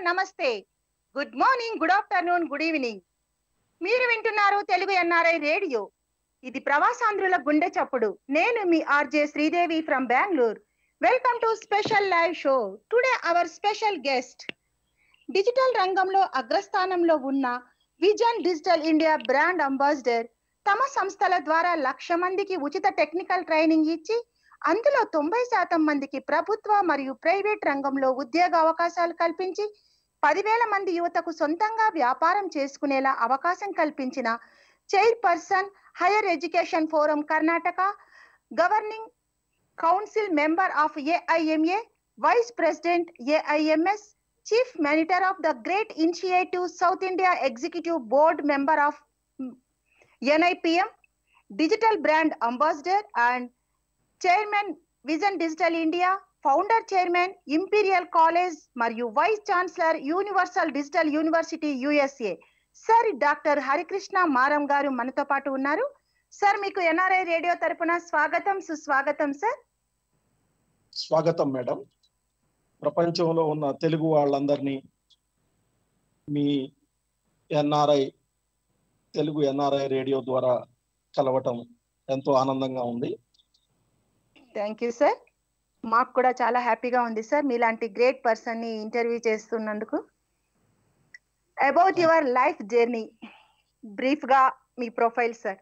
నమస్తే good morning good afternoon good evening మీరు వింటున్నారు తెలుగు ఎన్ఆర్ఐ రేడియో ఇది ప్రవాసాంధ్రుల గుండె చప్పుడు నేను మీ RJ Sridevi from Bengaluru welcome to special live show today our special guest digital రంగంలో అగ్రస్థానంలో ఉన్న vision digital India brand ambassador తమ సంస్థల ద్వారా లక్ష మందికి ఉచిత టెక్నికల్ ట్రైనింగ్ ఇచ్చి అందులో తొంభై శాతం మందికి ప్రభుత్వ మరియు ప్రైవేట్ రంగంలో ఉద్యోగ అవకాశాలు కల్పించి పదివేల మంది యువతకు సొంతంగా వ్యాపారం చేసుకునేలా అవకాశం కల్పించిన chairperson higher education forum Karnataka governing council member of AIMA vice president AIMS chief manager of the great initiative south India executive board member of NIPM digital brand ambassador and chairman vision digital India founder chairman imperial college మరియు vice chancellor universal digital university USA sir doctor Harikrishna Maram గారు మనతో పాటు ఉన్నారు sir మీకు NRI radio తరపున స్వాగతం సుస్వాగతం sir స్వాగతం మేడం ప్రపంచంలో ఉన్న తెలుగు వాళ్ళందరినీ మీ ఎన్ఆర్ఐ తెలుగు ఎన్ఆర్ఐ రేడియో ద్వారా కలవటం ఎంతో ఆనందంగా ఉంది థ్యాంక్ యూ సార్ మాకు కూడా చాలా హ్యాపీగా ఉంది సార్ మీలాంటి గ్రేట్ పర్సన్ ని ఇంటర్వ్యూ చేస్తున్నందుకు about your life journey brief గా మీ ప్రొఫైల్ సార్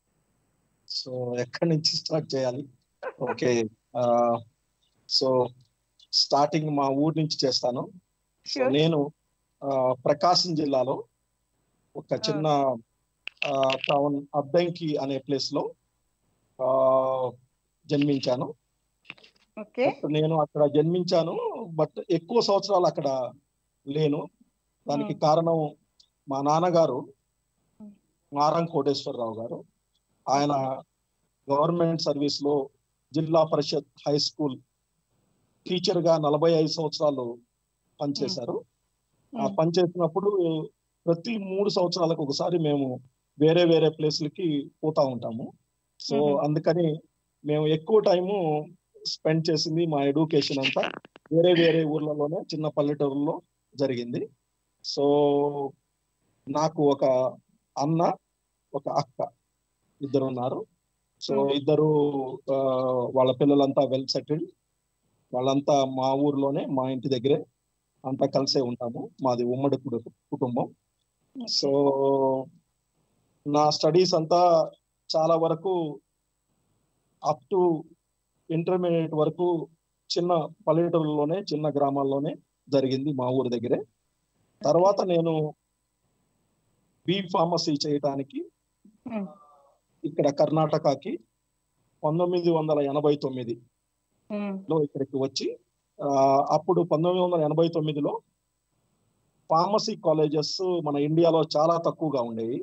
సో ఎక్కడి నుంచి స్టార్ట్ చేయాలి ఓకే సో స్టార్టింగ్ మా ఊరు నుంచి చేస్తాను సో నేను ఆ, ప్రకాశం జిల్లాలో ఒక చిన్న టౌన్ అద్దంకి అనే ప్లేస్ లో ఆ, జన్మించాను ఓకే బట్ నేను అక్కడ జన్మించాను బట్ ఎక్కువ సంవత్సరాలు అక్కడ లేను దానికి కారణం మా నాన్నగారు మారం కోటేశ్వరరావు గారు ఆయన గవర్నమెంట్ సర్వీస్ లో జిల్లా పరిషత్ హై స్కూల్ టీచర్ గా నలభై ఐదు సంవత్సరాలు పనిచేశారు ఆ పనిచేసినప్పుడు ప్రతి మూడు సంవత్సరాలకు ఒకసారి మేము వేరే వేరే ప్లేస్లకి పోతా ఉంటాము సో Mhm. అందుకని మేము ఎక్కువ టైము స్పెండ్ చేసింది మా ఎడ్యుకేషన్ అంతా వేరే వేరే ఊర్లలోనే చిన్న పల్లెటూరులో జరిగింది సో నాకు ఒక అన్న ఒక అక్క ఇద్దరు ఉన్నారు సో Mhm. ఇద్దరు ఆ, వాళ్ళ పిల్లలంతా వెల్ సెటిల్డ్ వాళ్ళంతా మా ఊర్లోనే మా ఇంటి దగ్గరే అంతా కలిసే ఉంటాము మాది ఉమ్మడి కుడు- కుటుంబం సో నా స్టడీస్ అంతా చాలా వరకు అప్ టు ఇంటర్మీడియట్ వరకు చిన్న పల్లెటూరులోనే చిన్న గ్రామాల్లోనే జరిగింది మా ఊరి దగ్గరే తర్వాత నేను బి ఫార్మసీ చేయటానికి Hmm. ఇక్కడ కర్ణాటకకి పంతొమ్మిది వందల ఎనభై తొమ్మిది లో ఇక్కడికి వచ్చి ఆ, అప్పుడు పంతొమ్మిది వందల ఎనభై తొమ్మిదిలో ఫార్మసీ కాలేజెస్ మన ఇండియాలో చాలా తక్కువగా ఉండేవి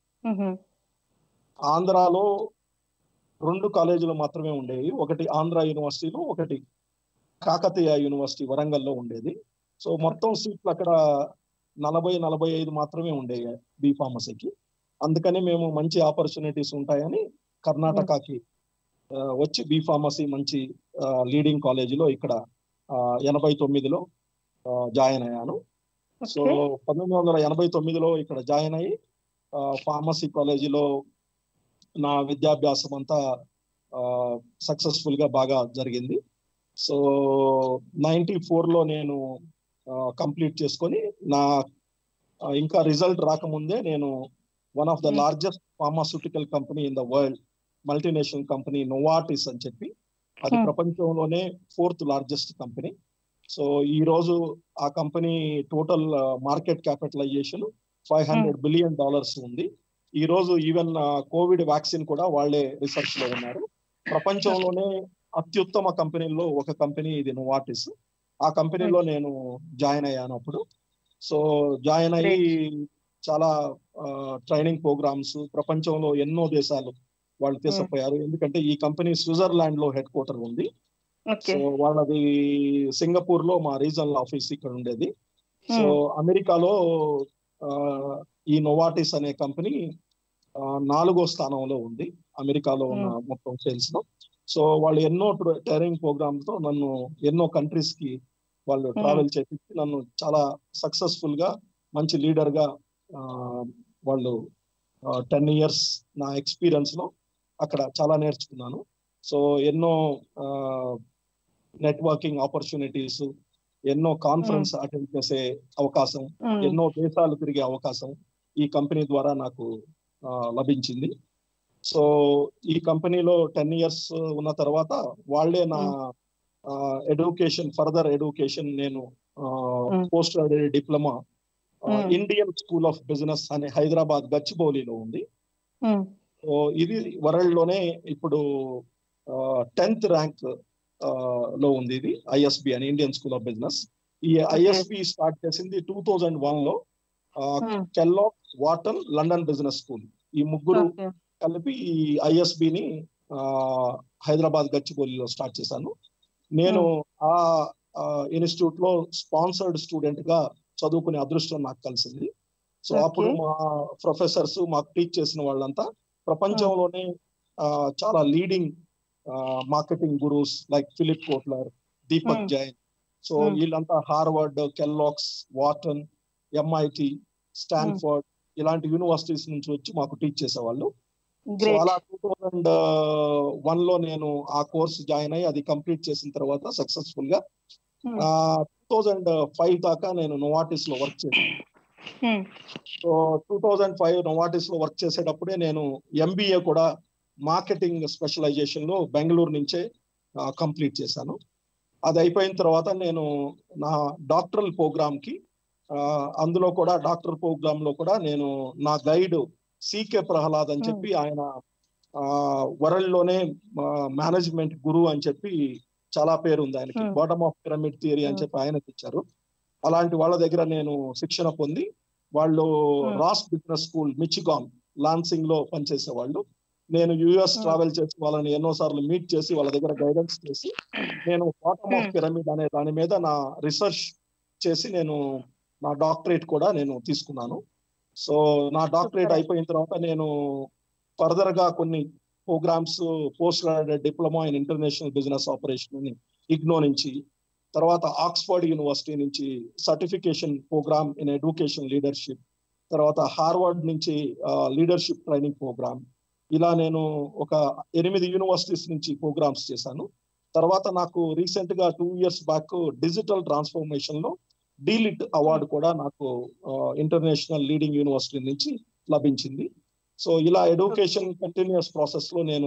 ఆంధ్రాలో రెండు కాలేజీలు మాత్రమే ఉండేవి ఒకటి ఆంధ్ర యూనివర్సిటీలో ఒకటి కాకతీయ యూనివర్సిటీ వరంగల్లో ఉండేది సో మొత్తం సీట్లు అక్కడ నలభై నలభై ఐదు మాత్రమే ఉండేవి బి ఫార్మసీకి అందుకని మేము మంచి ఆపర్చునిటీస్ ఉంటాయని కర్ణాటకకి ఆ, వచ్చి బి ఫార్మసీ మంచి లీడింగ్ కాలేజీలో ఇక్కడ ఆ, ఎనభై తొమ్మిదిలో ఆ, జాయిన్ అయ్యాను సో పంతొమ్మిది వందల ఎనభై తొమ్మిదిలో ఇక్కడ జాయిన్ అయ్యి ఆ, ఫార్మసీ కాలేజీలో నా విద్యాభ్యాసం అంతా సక్సెస్ఫుల్ గా బాగా జరిగింది సో నైన్టీ లో నేను కంప్లీట్ చేసుకొని నా ఆ, ఇంకా రిజల్ట్ రాకముందే నేను one of the Hmm. Largest pharmaceutical company in the world multinational company Novartis అని చెప్పి అది Hmm. ప్రపంచంలోనే ఫోర్త్ లార్జెస్ట్ కంపెనీ సో ఈ రోజు ఆ company total market capitalisation five hundred billion dollars ఉంది ఈ రోజు ఈవెన్ కోవిడ్ వ్యాక్సిన్ కూడా వాళ్ళే రీసెర్చ్ లో ఉన్నారు ప్రపంచంలోనే అత్యుత్తమ కంపెనీల్లో ఒక కంపెనీ ఇది నోవాటిస్ ఆ కంపెనీలో నేను జాయిన్ అయ్యాను అప్పుడు సో జాయిన్ అయ్యి చాలా ట్రైనింగ్ ప్రోగ్రామ్స్ ప్రపంచంలో ఎన్నో దేశాలు వాళ్ళు తీసుకుపోయారు ఎందుకంటే ఈ కంపెనీ స్విట్జర్లాండ్ లో హెడ్ క్వార్టర్ ఉంది ఓకే సో వాళ్ళది సింగపూర్ లో మా రీజనల్ ఆఫీస్ ఇక్కడ ఉండేది సో అమెరికాలో ఆ, ఈ నోవాటిస్ అనే కంపెనీ ఆ, నాలుగో స్థానంలో ఉంది అమెరికాలో ఉన్న మొత్తం సేల్స్ లో సో వాళ్ళు ఎన్నో ట్రైనింగ్ ప్రోగ్రామ్ తో నన్ను ఎన్నో కంట్రీస్ కి వాళ్ళు ట్రావెల్ చేపించి నన్ను చాలా సక్సెస్ఫుల్ గా మంచి లీడర్ గా ఆ, వాళ్ళు టెన్ ఇయర్స్ నా ఎక్స్పీరియన్స్ లో అక్కడ చాలా నేర్చుకున్నాను సో ఎన్నో నెట్వర్కింగ్ ఆపర్చునిటీస్ ఎన్నో కాన్ఫరెన్స్ అటెండ్ చేసే అవకాశం ఎన్నో దేశాలు తిరిగే అవకాశం ఈ కంపెనీ ద్వారా నాకు ఆ, లభించింది సో ఈ కంపెనీలో టెన్ ఇయర్స్ ఉన్న తర్వాత వాళ్ళే నా ఎడ్యుకేషన్ ఫర్దర్ ఎడ్యుకేషన్ నేను Mm. Post graduate diploma Mm. Indian school of business అనే హైదరాబాద్ గచ్చిబౌలిలో ఉంది సో ఇది వరల్డ్ లోనే ఇప్పుడు టెన్త్ ర్యాంక్ లో ఉంది ఇది ఐఎస్బి అని ఇండియన్ స్కూల్ ఆఫ్ బిజినెస్ ఈ ఐఎస్బి స్టార్ట్ చేసింది టూ థౌజండ్ వన్ లో Kellogg Wharton London business school ఈ ముగ్గురు కలిపి ఈ ఐఎస్బి ని హైదరాబాద్ గచ్చిబౌలిలో స్టార్ట్ చేశాను నేను ఆ ఇన్స్టిట్యూట్ లో స్పాన్సర్డ్ స్టూడెంట్ గా చదువుకునే అదృష్టం నాకు కలిసింది సో Okay. అప్పుడు మా ప్రొఫెసర్స్ మాకు టీచ్ చేసిన వాళ్ళంతా ప్రపంచంలోనే ఆ, చాలా leading marketing gurus like Philip Kotler Deepak Hmm. Jain so Hmm. వీళ్ళంతా Harvard Kellogg's Wharton MIT Stanford ఇలాంటి యూనివర్సిటీస్ నుంచి వచ్చి మాకు టీచ్ చేసేవాళ్ళు సో గ్రేట్ అలా టూ థౌజండ్ వన్ లో నేను ఆ కోర్స్ జాయిన్ అయ్యి అది కంప్లీట్ చేసిన తర్వాత సక్సెస్ఫుల్ గా టూ థౌజండ్ ఫైవ్ దాకా నేను నోవాటిస్ లో వర్క్ చేశాను so two thousand five Novartis లో వర్క్ చేసేటప్పుడే నేను ఎంబీఏ కూడా మార్కెటింగ్ స్పెషలైజేషన్ లో బెంగళూరు నుంచే కంప్లీట్ చేశాను అది అయిపోయిన తర్వాత నేను నా డాక్టరల్ ప్రోగ్రామ్ కి ఆ, అందులో కూడా డాక్టర్ ప్రోగ్రామ్ లో కూడా నేను నా గైడ్ సికే ప్రహ్లాద్ అని చెప్పి ఆయన వరల్డ్ లోనే మేనేజ్మెంట్ గురు అని చెప్పి చాలా పేరు ఉంది ఆయనకి Hmm. Bottom of pyramid theory అని Hmm. చెప్పి ఆయన ఇచ్చారు అలాంటి వాళ్ళ దగ్గర నేను శిక్షణ పొంది వాళ్ళు Hmm. Ross business school Michigan Lansing లో పనిచేసే వాళ్ళు నేను యుఎస్ Hmm. ట్రావెల్ చేసి వాళ్ళని ఎన్నో సార్లు మీట్ చేసి వాళ్ళ దగ్గర గైడెన్స్ చేసి నేను బాటమ్ ఆఫ్ Hmm. పిరమిడ్ అనే దాని మీద నా రీసెర్చ్ చేసి నేను నా డాక్టరేట్ కూడా నేను తీసుకున్నాను సో నా డాక్టరేట్ Super. అయిపోయిన తర్వాత నేను ఫర్దర్ గా కొన్ని programmes post graduate diploma in international business operation అని ఇగ్నో నుంచి తర్వాత ఆక్స్ఫర్డ్ యూనివర్సిటీ నుంచి certification programme in education leadership తర్వాత హార్వర్డ్ నుంచి లీడర్షిప్ ట్రైనింగ్ ప్రోగ్రామ్ ఇలా నేను ఒక ఎనిమిది యూనివర్సిటీస్ నుంచి ప్రోగ్రామ్స్ చేశాను తర్వాత నాకు రీసెంట్ గా two years back digital transformation లో డీలిట్ అవార్డు కూడా నాకు ఇంటర్నేషనల్ లీడింగ్ యూనివర్సిటీ నుంచి లభించింది సో ఇలా ఎడ్యుకేషన్ కంటిన్యూస్ ప్రాసెస్ లో నేను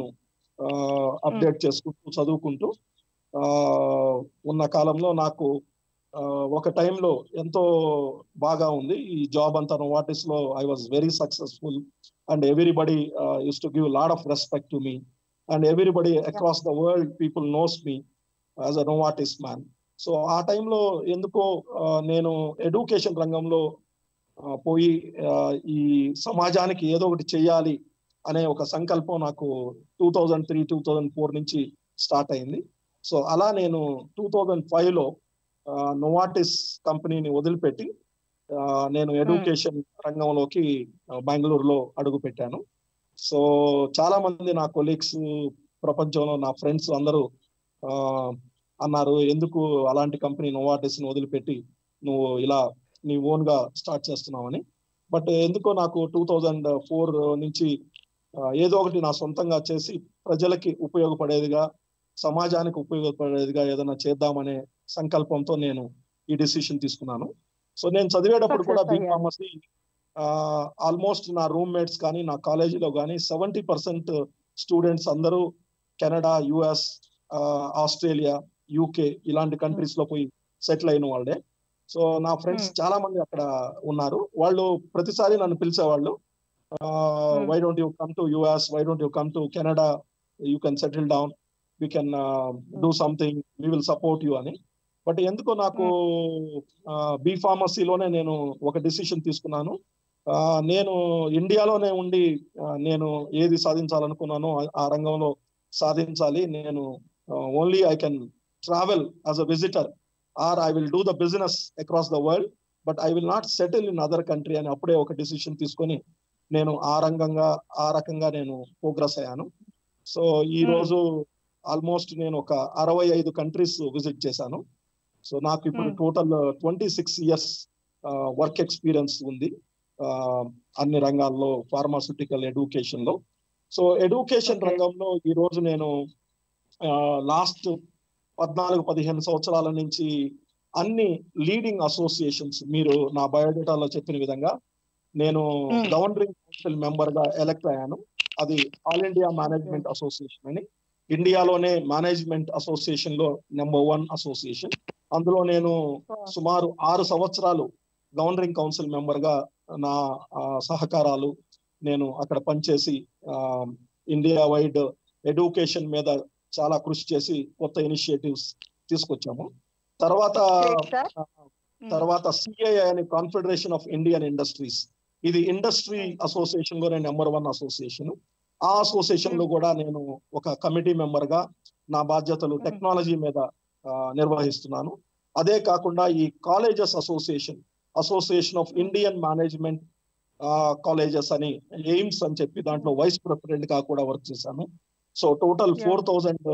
అప్డేట్ చేసుకుంటూ చదువుకుంటూ ఆ, ఉన్న కాలంలో నాకు ఆ, ఒక టైంలో ఎంతో బాగా ఉంది ఈ జాబ్ అంతా నోవాటిస్ లో I was very successful and everybody use to give lot of respect to me and everybody across the world people knows me as a Novartis man so ఆ టైంలో ఎందుకో ఆ, నేను ఎడ్యుకేషన్ రంగంలో ఆ, పోయి ఆ, ఈ సమాజానికి ఏదో ఒకటి చెయ్యాలి అనే ఒక సంకల్పం నాకు two thousand three two thousand four నుంచి స్టార్ట్ అయింది సో అలా నేను టూ థౌజండ్ ఫైవ్ లో నోవాటిస్ కంపెనీని వదిలిపెట్టి ఆ, నేను ఎడ్యుకేషన్ రంగంలోకి ఆ, బెంగళూరులో అడుగు పెట్టాను సో చాలా మంది నా కొలీగ్స్ ప్రపంచంలో నా ఫ్రెండ్స్ అందరూ ఆ, అన్నారు ఎందుకు అలాంటి కంపెనీ నోవాటిస్ ని వదిలిపెట్టి నువ్వు ఇలా నీ ఓన్ గా స్టార్ట్ చేస్తున్నావని బట్ ఎందుకో నాకు టూ థౌజండ్ ఫోర్ నుంచి ఆ, ఏదో ఒకటి నా సొంతంగా చేసి ప్రజలకి ఉపయోగపడేదిగా సమాజానికి ఉపయోగపడేదిగా ఏదైనా చేద్దామనే సంకల్పంతో నేను ఈ డిసిషన్ తీసుకున్నాను సో నేను చదివేటప్పుడు కూడా Success బీ అయ్యారు. ఫార్మసీ ఆల్మోస్ట్ నా రూమ్మేట్స్ కానీ నా కాలేజీలో కానీ సెవెంటీ పర్సెంట్ స్టూడెంట్స్ అందరూ కెనడా యుఎస్ ఆస్ట్రేలియా యూకే ఇలాంటి కంట్రీస్ లో పోయి సెటిల్ అయిన వాళ్ళే సో నా ఫ్రెండ్స్ Hmm. చాలా మంది అక్కడ ఉన్నారు వాళ్ళు ప్రతిసారి నన్ను పిలిచేవాళ్ళు why don't you come to US why don't you come to Canada you can settle down we can do something we will support you అని బట్ ఎందుకో నాకు బీ ఫార్మసీలోనే నేను ఒక డిసిషన్ తీసుకున్నాను ఆ, నేను ఇండియాలోనే ఉండి ఆ, నేను ఏది సాధించాలనుకున్నానో ఆ- ఆ రంగంలో సాధించాలి నేను only I can travel as a visitor or I will do the business across the world but I will not settle in other country అని అప్పుడే ఒక డిసిషన్ తీసుకొని నేను ఆ రంగంగా ఆ రకంగా నేను ప్రోగ్రెస్ అయ్యాను సో ఈ Hmm. రోజు ఆల్మోస్ట్ నేను ఒక అరవై ఐదు కంట్రీస్ విజిట్ చేశాను సో నాకు ఇప్పుడు Hmm. Total twenty six years work experience ఉంది ఆ, అన్ని రంగాల్లో ఫార్మాస్యూటికల్ ఎడ్యుకేషన్ లో సో ఎడ్యుకేషన్ Okay. రంగంలో ఈ రోజు నేను లాస్ట్ పద్నాలుగు పదిహేను సంవత్సరాల నుంచి అన్ని లీడింగ్ అసోసియేషన్స్ మీరు నా బయోడేటాలో చెప్పిన విధంగా నేను Hmm. గవర్నరింగ్ కౌన్సిల్ మెంబర్ గా ఎలక్ట్ అయ్యాను అది ఆల్ ఇండియా మేనేజ్మెంట్ అసోసియేషన్ అని ఇండియాలోనే మేనేజ్మెంట్ అసోసియేషన్ లో నెంబర్ వన్ అసోసియేషన్ అందులో నేను సుమారు ఆరు సంవత్సరాలు గవర్నరింగ్ కౌన్సిల్ మెంబర్ గా నా ఆ, సహకారాలు నేను అక్కడ పనిచేసి ఆ, ఇండియా వైడ్ ఎడ్యుకేషన్ మీద చాలా కృషి చేసి కొత్త ఇనిషియేటివ్స్ తీసుకొచ్చాము తర్వాత Great, sir. Hmm. తర్వాత సిఐఐ అని కాన్ఫెడరేషన్ ఆఫ్ ఇండియన్ ఇండస్ట్రీస్ ఇది ఇండస్ట్రీ అసోసియేషన్ లోనే నెంబర్ వన్ అసోసియేషన్ ఆ అసోసియేషన్ లో కూడా నేను ఒక కమిటీ మెంబర్ గా నా బాధ్యతలు Hmm. టెక్నాలజీ మీద ఆ, నిర్వహిస్తున్నాను అదే కాకుండా ఈ colleges association association of Indian management colleges అని ఎయిమ్స్ అని చెప్పి దాంట్లో వైస్ ప్రెసిడెంట్ గా కూడా వర్క్ చేశాను so total Yeah. Four thousand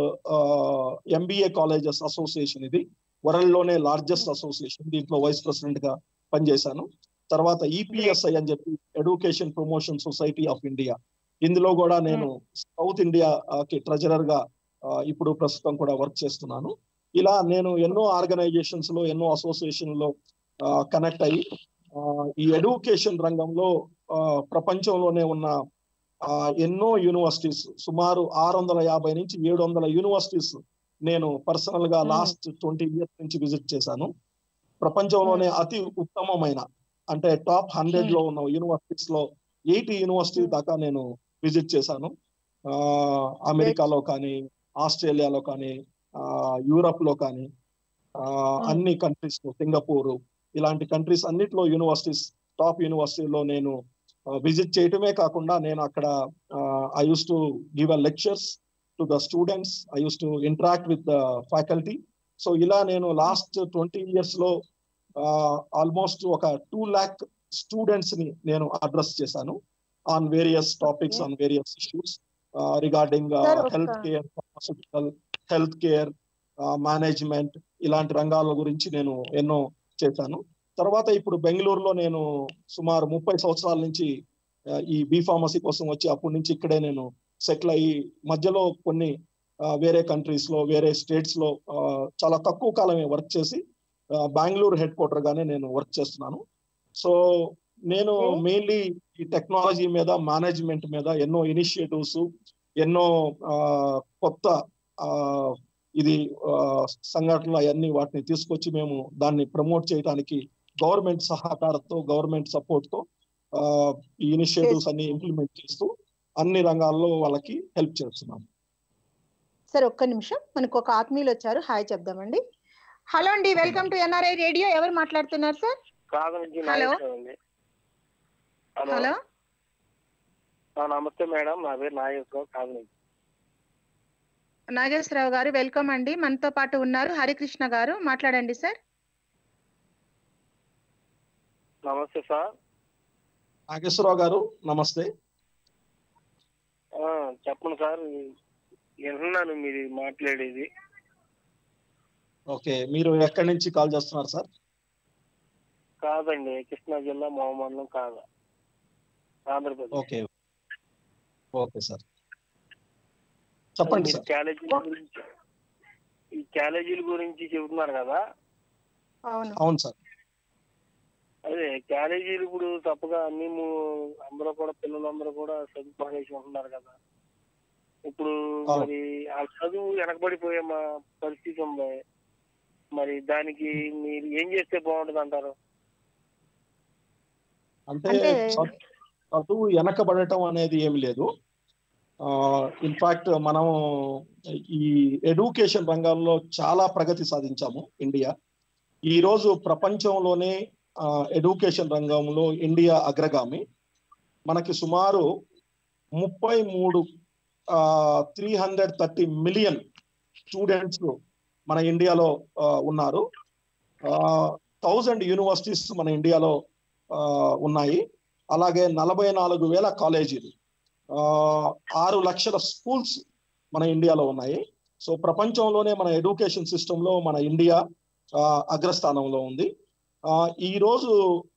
MBA colleges association ఇది వరల్డ్ లోనే లార్జెస్ట్ అసోసియేషన్ దీంట్లో వైస్ ప్రెసిడెంట్ గా పనిచేశాను తర్వాత ఈపీఎస్ఐ అని చెప్పి education promotion society of India ఇందులో కూడా నేను సౌత్ ఇండియా కి ట్రెజరర్ గా ఆ, ఇప్పుడు ప్రస్తుతం కూడా వర్క్ చేస్తున్నాను ఇలా నేను ఎన్నో ఆర్గనైజేషన్స్ లో ఎన్నో అసోసియేషన్ లో కనెక్ట్ అయ్యి ఆ, ఈ ఎడ్యుకేషన్ రంగంలో ఆ, ప్రపంచంలోనే ఉన్న ఆ, ఎన్నో యూనివర్సిటీస్ సుమారు ఆరు వందల యాభై నుంచి ఏడు వందల యూనివర్సిటీస్ నేను పర్సనల్ గా Hmm. లాస్ట్ ట్వంటీ ఇయర్స్ నుంచి విజిట్ చేశాను ప్రపంచంలోనే అతి ఉత్తమమైన అంటే టాప్ హండ్రెడ్ Hmm. లో ఉన్న యూనివర్సిటీస్ లో ఎయిటీ యూనివర్సిటీ Hmm. దాకా నేను విజిట్ చేశాను ఆ, అమెరికాలో కానీ ఆస్ట్రేలియాలో కానీ ఆ, యూరప్ లో కానీ ఆ, అన్ని కంట్రీస్ లో సింగపూర్ ఇలాంటి కంట్రీస్ అన్నిట్లో యూనివర్సిటీస్ టాప్ యూనివర్సిటీలో నేను విజిట్ చేయటమే కాకుండా నేను అక్కడ I use to give a lectures to the students I use to interact with the faculty so ఇలా నేను లాస్ట్ ట్వంటీ ఇయర్స్ లో ఆల్మోస్ట్ ఒక టూ ల్యాక్ స్టూడెంట్స్ ని నేను అడ్రస్ చేశాను on various topics Okay. On various issues regarding Sir, ఒక- health care pharmaceutical health care management ఇలాంటి రంగాల గురించి నేను ఎన్నో చేశాను తర్వాత ఇప్పుడు బెంగళూరులో నేను సుమారు ముప్పై సంవత్సరాల నుంచి ఆ, ఈ బీ ఫార్మసీ కోసం వచ్చి అప్పటి నుంచి ఇక్కడే నేను సెటిల్ అయ్యి మధ్యలో కొన్ని ఆ, వేరే కంట్రీస్ లో వేరే స్టేట్స్ లో ఆ, చాలా తక్కువ కాలమే వర్క్ చేసి ఆ, బెంగళూరు హెడ్ క్వార్టర్ గానే నేను వర్క్ చేస్తున్నాను సో నేను Okay. మెయిన్లీ ఈ టెక్నాలజీ మీద మేనేజ్మెంట్ మీద ఎన్నో ఇనిషియేటివ్స్ ఎన్నో ఆ, కొత్త ఆ, ఇది ఆ, సంఘటనలు అవన్నీ వాటిని తీసుకొచ్చి మేము దాన్ని ప్రమోట్ చేయడానికి గవర్నమెంట్ సహకారంతో గవర్నమెంట్ సపోర్ట్ తో ఆ, ఈ ఇనిషియేటివ్స్ అన్ని ఇంప్లిమెంట్ చేస్తూ అన్ని రంగాల్లో వాళ్ళకి హెల్ప్ చేస్తున్నాం సార్ ఒక్క నిమిషం మనకు ఒక ఆత్మీయులు వచ్చారు హాయ్ చెప్దామండి హలో అండి వెల్కమ్ టు ఎన్ఆర్ఐ రేడియో ఎవరు మాట్లాడుతున్నారు సార్ కాదు నుంచి హలో. నాగేశ్వరం అండి హలో హలో ఆ, నమస్తే మేడం నా పేరు నాగేశ్వరరావు కాదు నుంచి నాగేశ్వరరావు గారు వెల్కమ్ అండి మనతో పాటు ఉన్నారు హరికృష్ణ గారు మాట్లాడండి సార్ నమస్తే సార్ నాగేశ్వరరావు గారు నమస్తే ఆ, చెప్పండి సార్ వింటున్నాను మీరు మాట్లాడేది ఓకే మీరు ఎక్కడి నుంచి కాల్ చేస్తున్నారు సార్ కాదండి కృష్ణా జిల్లా మహమండలం కాదా ఆంధ్రప్రదేశ్ ఓకే ఓకే సార్ చెప్పండి మీరు సార్ కాలేజీల గురించి ఈ కాలేజీల గురించి చెబుతున్నారు కదా అవును అవును సార్ అదే కాలేజీలు ఇప్పుడు తప్పగా మేము అందరూ కూడా పిల్లలందరూ కూడా చదువుకోనేసి ఉంటున్నారు కదా ఇప్పుడు అవును. మరి ఆ చదువు వెనకబడిపోయే మా పరిస్థితి ఉంది మరి దానికి మీరు ఏం చేస్తే బాగుంటుంది అంటారు అంటే అంటే- చ- చదువు వెనకబడటం అనేది ఏమి లేదు ఇన్ఫాక్ట్ మనం ఈ ఎడ్యుకేషన్ రంగంలో చాలా ప్రగతి సాధించాము ఇండియా ఈ రోజు ప్రపంచంలోనే ఎడ్యుకేషన్ రంగంలో ఇండియా అగ్రగామి మనకి సుమారు ముప్పై మూడు three hundred thirty million students మన ఇండియాలో ఆ, ఉన్నారు థౌజండ్ యూనివర్సిటీస్ మన ఇండియాలో ఆ, ఉన్నాయి అలాగే నలభై నాలుగు వేల కాలేజీలు ఆ, ఆరు లక్షల స్కూల్స్ మన ఇండియాలో ఉన్నాయి సో ప్రపంచంలోనే మన ఎడ్యుకేషన్ సిస్టమ్ లో మన ఇండియా ఆ, అగ్రస్థానంలో ఉంది ఆ, ఈ రోజు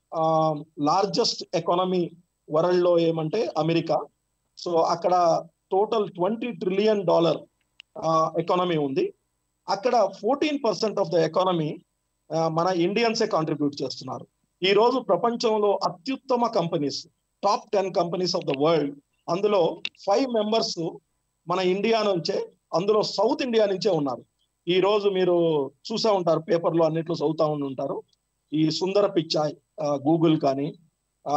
లార్జెస్ట్ ఎకానమీ వరల్డ్ లో ఏమంటే అమెరికా సో అక్కడ total twenty trillion dollar economy ఉంది అక్కడ fourteen percent of the economy మన ఇండియన్సే కాంట్రిబ్యూట్ చేస్తున్నారు ఈ రోజు ప్రపంచంలో అత్యుత్తమ companies top ten companies of the world అందులో ఫైవ్ మెంబర్స్ మన ఇండియా నుంచే అందులో సౌత్ ఇండియా నుంచే ఉన్నారు ఈ రోజు మీరు చూసా ఉంటారు పేపర్లో అన్నిట్లో చదువుతా ఉండి ఉంటారు ఈ సుందర పిచ్చాయ్ గూగుల్ కానీ ఆ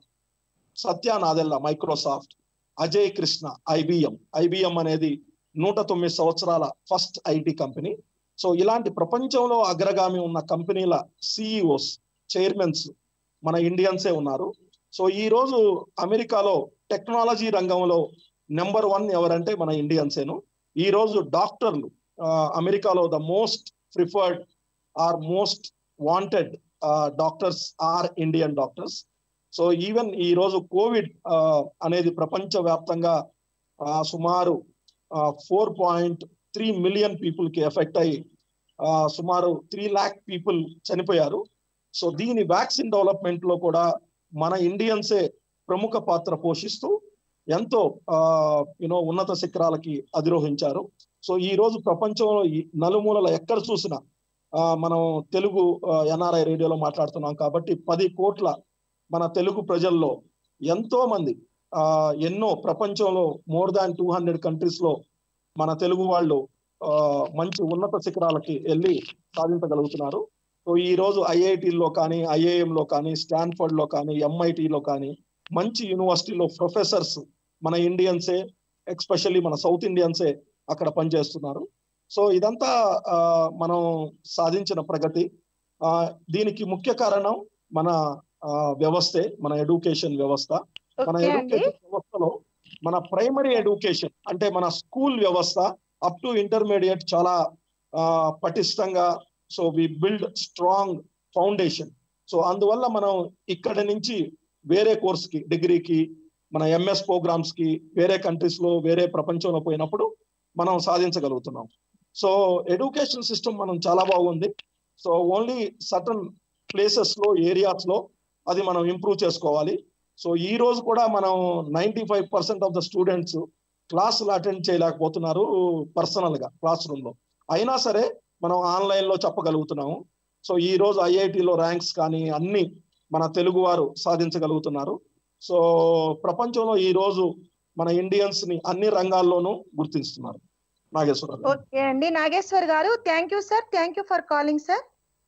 Satya Nadella Microsoft Ajay Krishna IBM IBM అనేది నూట తొమ్మిది సంవత్సరాల ఫస్ట్ ఐటీ కంపెనీ సో ఇలాంటి ప్రపంచంలో అగ్రగామి ఉన్న కంపెనీల సిఇఓస్ చైర్మన్స్ మన ఇండియన్సే ఉన్నారు సో ఈ రోజు అమెరికాలో టెక్నాలజీ రంగంలో నెంబర్ వన్ ఎవరంటే మన ఇండియన్సేను ఈ రోజు డాక్టర్లు ఆ, అమెరికాలో the most preferred or most wanted doctors are Indian doctors so even ఈ రోజు కోవిడ్ అనేది ప్రపంచ వ్యాప్తంగా సుమారు four point three million people కి ఎఫెక్ట్ అయ్యి ఆ, సుమారు త్రీ ల్యాక్ పీపుల్ చనిపోయారు సో దీని వ్యాక్సిన్ డెవలప్మెంట్ లో కూడా మన ఇండియన్సే ప్రముఖ పాత్ర పోషిస్తూ ఎంతో యూనో ఉన్నత శిఖరాలకి అధిరోహించారు సో ఈ రోజు ప్రపంచంలో ఈ నలుమూలల ఎక్కడ చూసినా ఆ, మనం తెలుగు ఎన్ఆర్ఐ రేడియోలో మాట్లాడుతున్నాం కాబట్టి పది కోట్ల మన తెలుగు ప్రజల్లో ఎంతో మంది ఆ ఎన్నో ప్రపంచంలో more than two hundred countries లో మన తెలుగు వాళ్ళు ఆ, మంచి ఉన్నత శిఖరాలకి వెళ్ళి సాధించగలుగుతున్నారు సో ఈ రోజు ఐఐటీల్లో కానీ ఐఐఎం లో కానీ స్టాన్ఫర్డ్ లో కానీ ఎంఐటీలో కానీ మంచి యూనివర్సిటీలో ప్రొఫెసర్స్ మన ఇండియన్సే ఎక్స్పెషల్లీ మన సౌత్ ఇండియన్సే అక్కడ పనిచేస్తున్నారు సో ఇదంతా ఆ, మనం సాధించిన ప్రగతి ఆ, దీనికి ముఖ్య కారణం మన ఆ, వ్యవస్థే మన ఎడ్యుకేషన్ వ్యవస్థ మన ఓకే అండి ఎడ్యుకేషన్ వ్యవస్థలో మన ప్రైమరీ ఎడ్యుకేషన్ అంటే మన స్కూల్ వ్యవస్థ అప్ టు ఇంటర్మీడియట్ చాలా ఆ, పటిష్టంగా so we build strong foundation so అందువల్ల మనం ఇక్కడ నుంచి వేరే కోర్స్ కి డిగ్రీకి మన ఎంఎస్ ప్రోగ్రామ్స్ కి వేరే కంట్రీస్ లో వేరే ప్రపంచంలో పోయినప్పుడు మనం సాధించగలుగుతున్నాం సో ఎడ్యుకేషన్ సిస్టమ్ మనం చాలా బాగుంది సో ఓన్లీ సటన్ ప్లేసెస్ లో ఏరియాస్ లో అది మనం ఇంప్రూవ్ చేసుకోవాలి సో ఈ రోజు కూడా మనం ninety five percent of the students క్లాసులు అటెండ్ చేయలేకపోతున్నారు పర్సనల్ గా క్లాస్ రూమ్ లో అయినా సరే మనం ఆన్లైన్ లో చెప్పగలుగుతున్నాము సో ఈ రోజు ఐఐటిలో ర్యాంక్స్ కానీ అన్ని మన తెలుగు వారు సాధించగలుగుతున్నారు సో ప్రపంచంలో ఈ రోజు మన ఇండియన్స్ ని అన్ని రంగాల్లోనూ గుర్తిస్తున్నారు నాగేశ్వరరావు గారు. ఓకే అండి Nageshwar garu thank you sir thank you for calling sir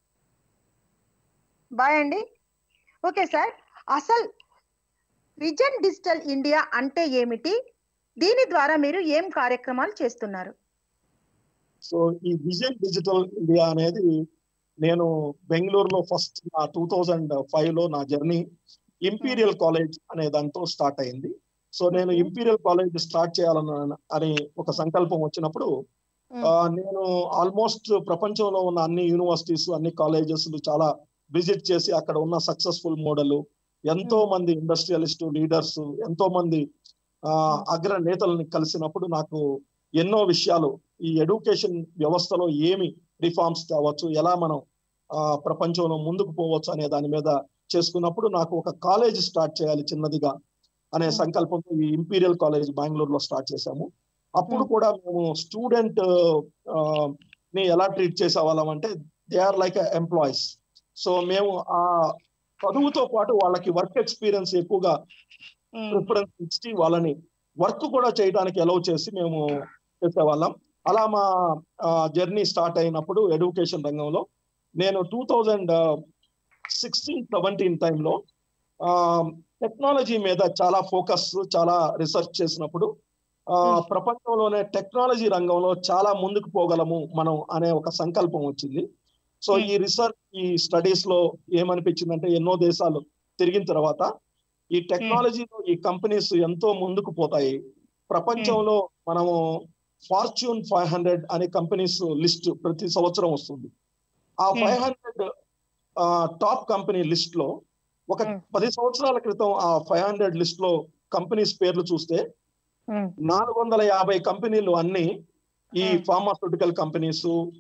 bye అండి ఓకే సార్ అసలు విజన్ డిజిటల్ ఇండియా అంటే ఏమిటి దీని ద్వారా మీరు ఏం కార్యక్రమాలు చేస్తున్నారు సో ఈ విజన్ డిజిటల్ ఇండియా అనేది నేను బెంగళూరులో ఫస్ట్ నా టూ థౌజండ్ ఫైవ్ లో నా జర్నీ ఇంపీరియల్ కాలేజ్ అనే దాంతో స్టార్ట్ అయింది సో నేను Okay. ఇంపీరియల్ కాలేజ్ స్టార్ట్ చేయాలని అని ఒక సంకల్పం వచ్చినప్పుడు Mm. ఆ, నేను ఆల్మోస్ట్ ప్రపంచంలో ఉన్న అన్ని యూనివర్సిటీస్ అన్ని కాలేజెస్ చాలా విజిట్ చేసి అక్కడ ఉన్న సక్సెస్ఫుల్ మోడల్ ఎంతో Mm. మంది ఇండస్ట్రియలిస్ట్ లీడర్స్ ఎంతో మంది ఆ, Mm. అగ్ర నేతల్ని కలిసినప్పుడు నాకు ఎన్నో విషయాలు ఈ ఎడ్యుకేషన్ వ్యవస్థలో ఏమి రిఫార్మ్స్ తేవచ్చు ఎలా మనం ఆ, ప్రపంచంలో ముందుకు పోవచ్చు అనే దాని మీద చేసుకున్నప్పుడు నాకు ఒక కాలేజ్ స్టార్ట్ చేయాలి చిన్నదిగా అనే Hmm. సంకల్పంతో ఈ ఇంపీరియల్ కాలేజ్ బెంగళూరులో స్టార్ట్ చేశాము అప్పుడు Hmm. కూడా మేము స్టూడెంట్ ని ఎలా ట్రీట్ చేసేవాళ్ళం అంటే they are like employees so మేము ఆ చదువుతో పాటు వాళ్ళకి వర్క్ ఎక్స్పీరియన్స్ ఎక్కువగా Mm. ప్రిఫరెన్స్ ఇచ్చి వాళ్ళని వర్క్ కూడా చేయడానికి అలౌ చేసి మేము చేసేవాళ్ళం అలా మా జర్నీ స్టార్ట్ అయినప్పుడు ఎడ్యుకేషన్ రంగంలో నేను టూ థౌజండ్ సిక్స్టీన్ సెవెంటీన్ టైంలో టెక్నాలజీ మీద చాలా ఫోకస్ చాలా రీసెర్చ్ చేసినప్పుడు ఆ, Hmm. ప్రపంచంలోనే టెక్నాలజీ రంగంలో చాలా ముందుకు పోగలము మనం అనే ఒక సంకల్పం వచ్చింది సో Hmm. ఈ రీసెర్చ్ ఈ స్టడీస్ లో ఏమనిపించిందంటే ఎన్నో దేశాలు తిరిగిన తర్వాత ఈ టెక్నాలజీలో ఈ కంపెనీస్ ఎంతో ముందుకు పోతాయి ప్రపంచంలో మనము ఫార్చ్యూన్ ఫైవ్ హండ్రెడ్ అనే కంపెనీస్ లిస్ట్ ప్రతి సంవత్సరం వస్తుంది ఆ Hmm. Five hundred top company list లో ఒక Hmm. పది సంవత్సరాల క్రితం ఆ ఫైవ్ హండ్రెడ్ లిస్ట్ లో కంపెనీస్ పేర్లు చూస్తే Mm. నాలుగు వందల యాభై కంపెనీలు అన్ని ఈ Hmm. Pharmaceutical companies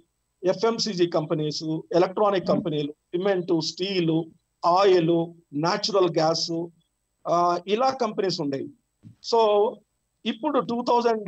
FMCG companies electronic కంపెనీలు cement steel oil natural gas ఇలా కంపెనీస్ ఉండేవి సో ఇప్పుడు టూ థౌజండ్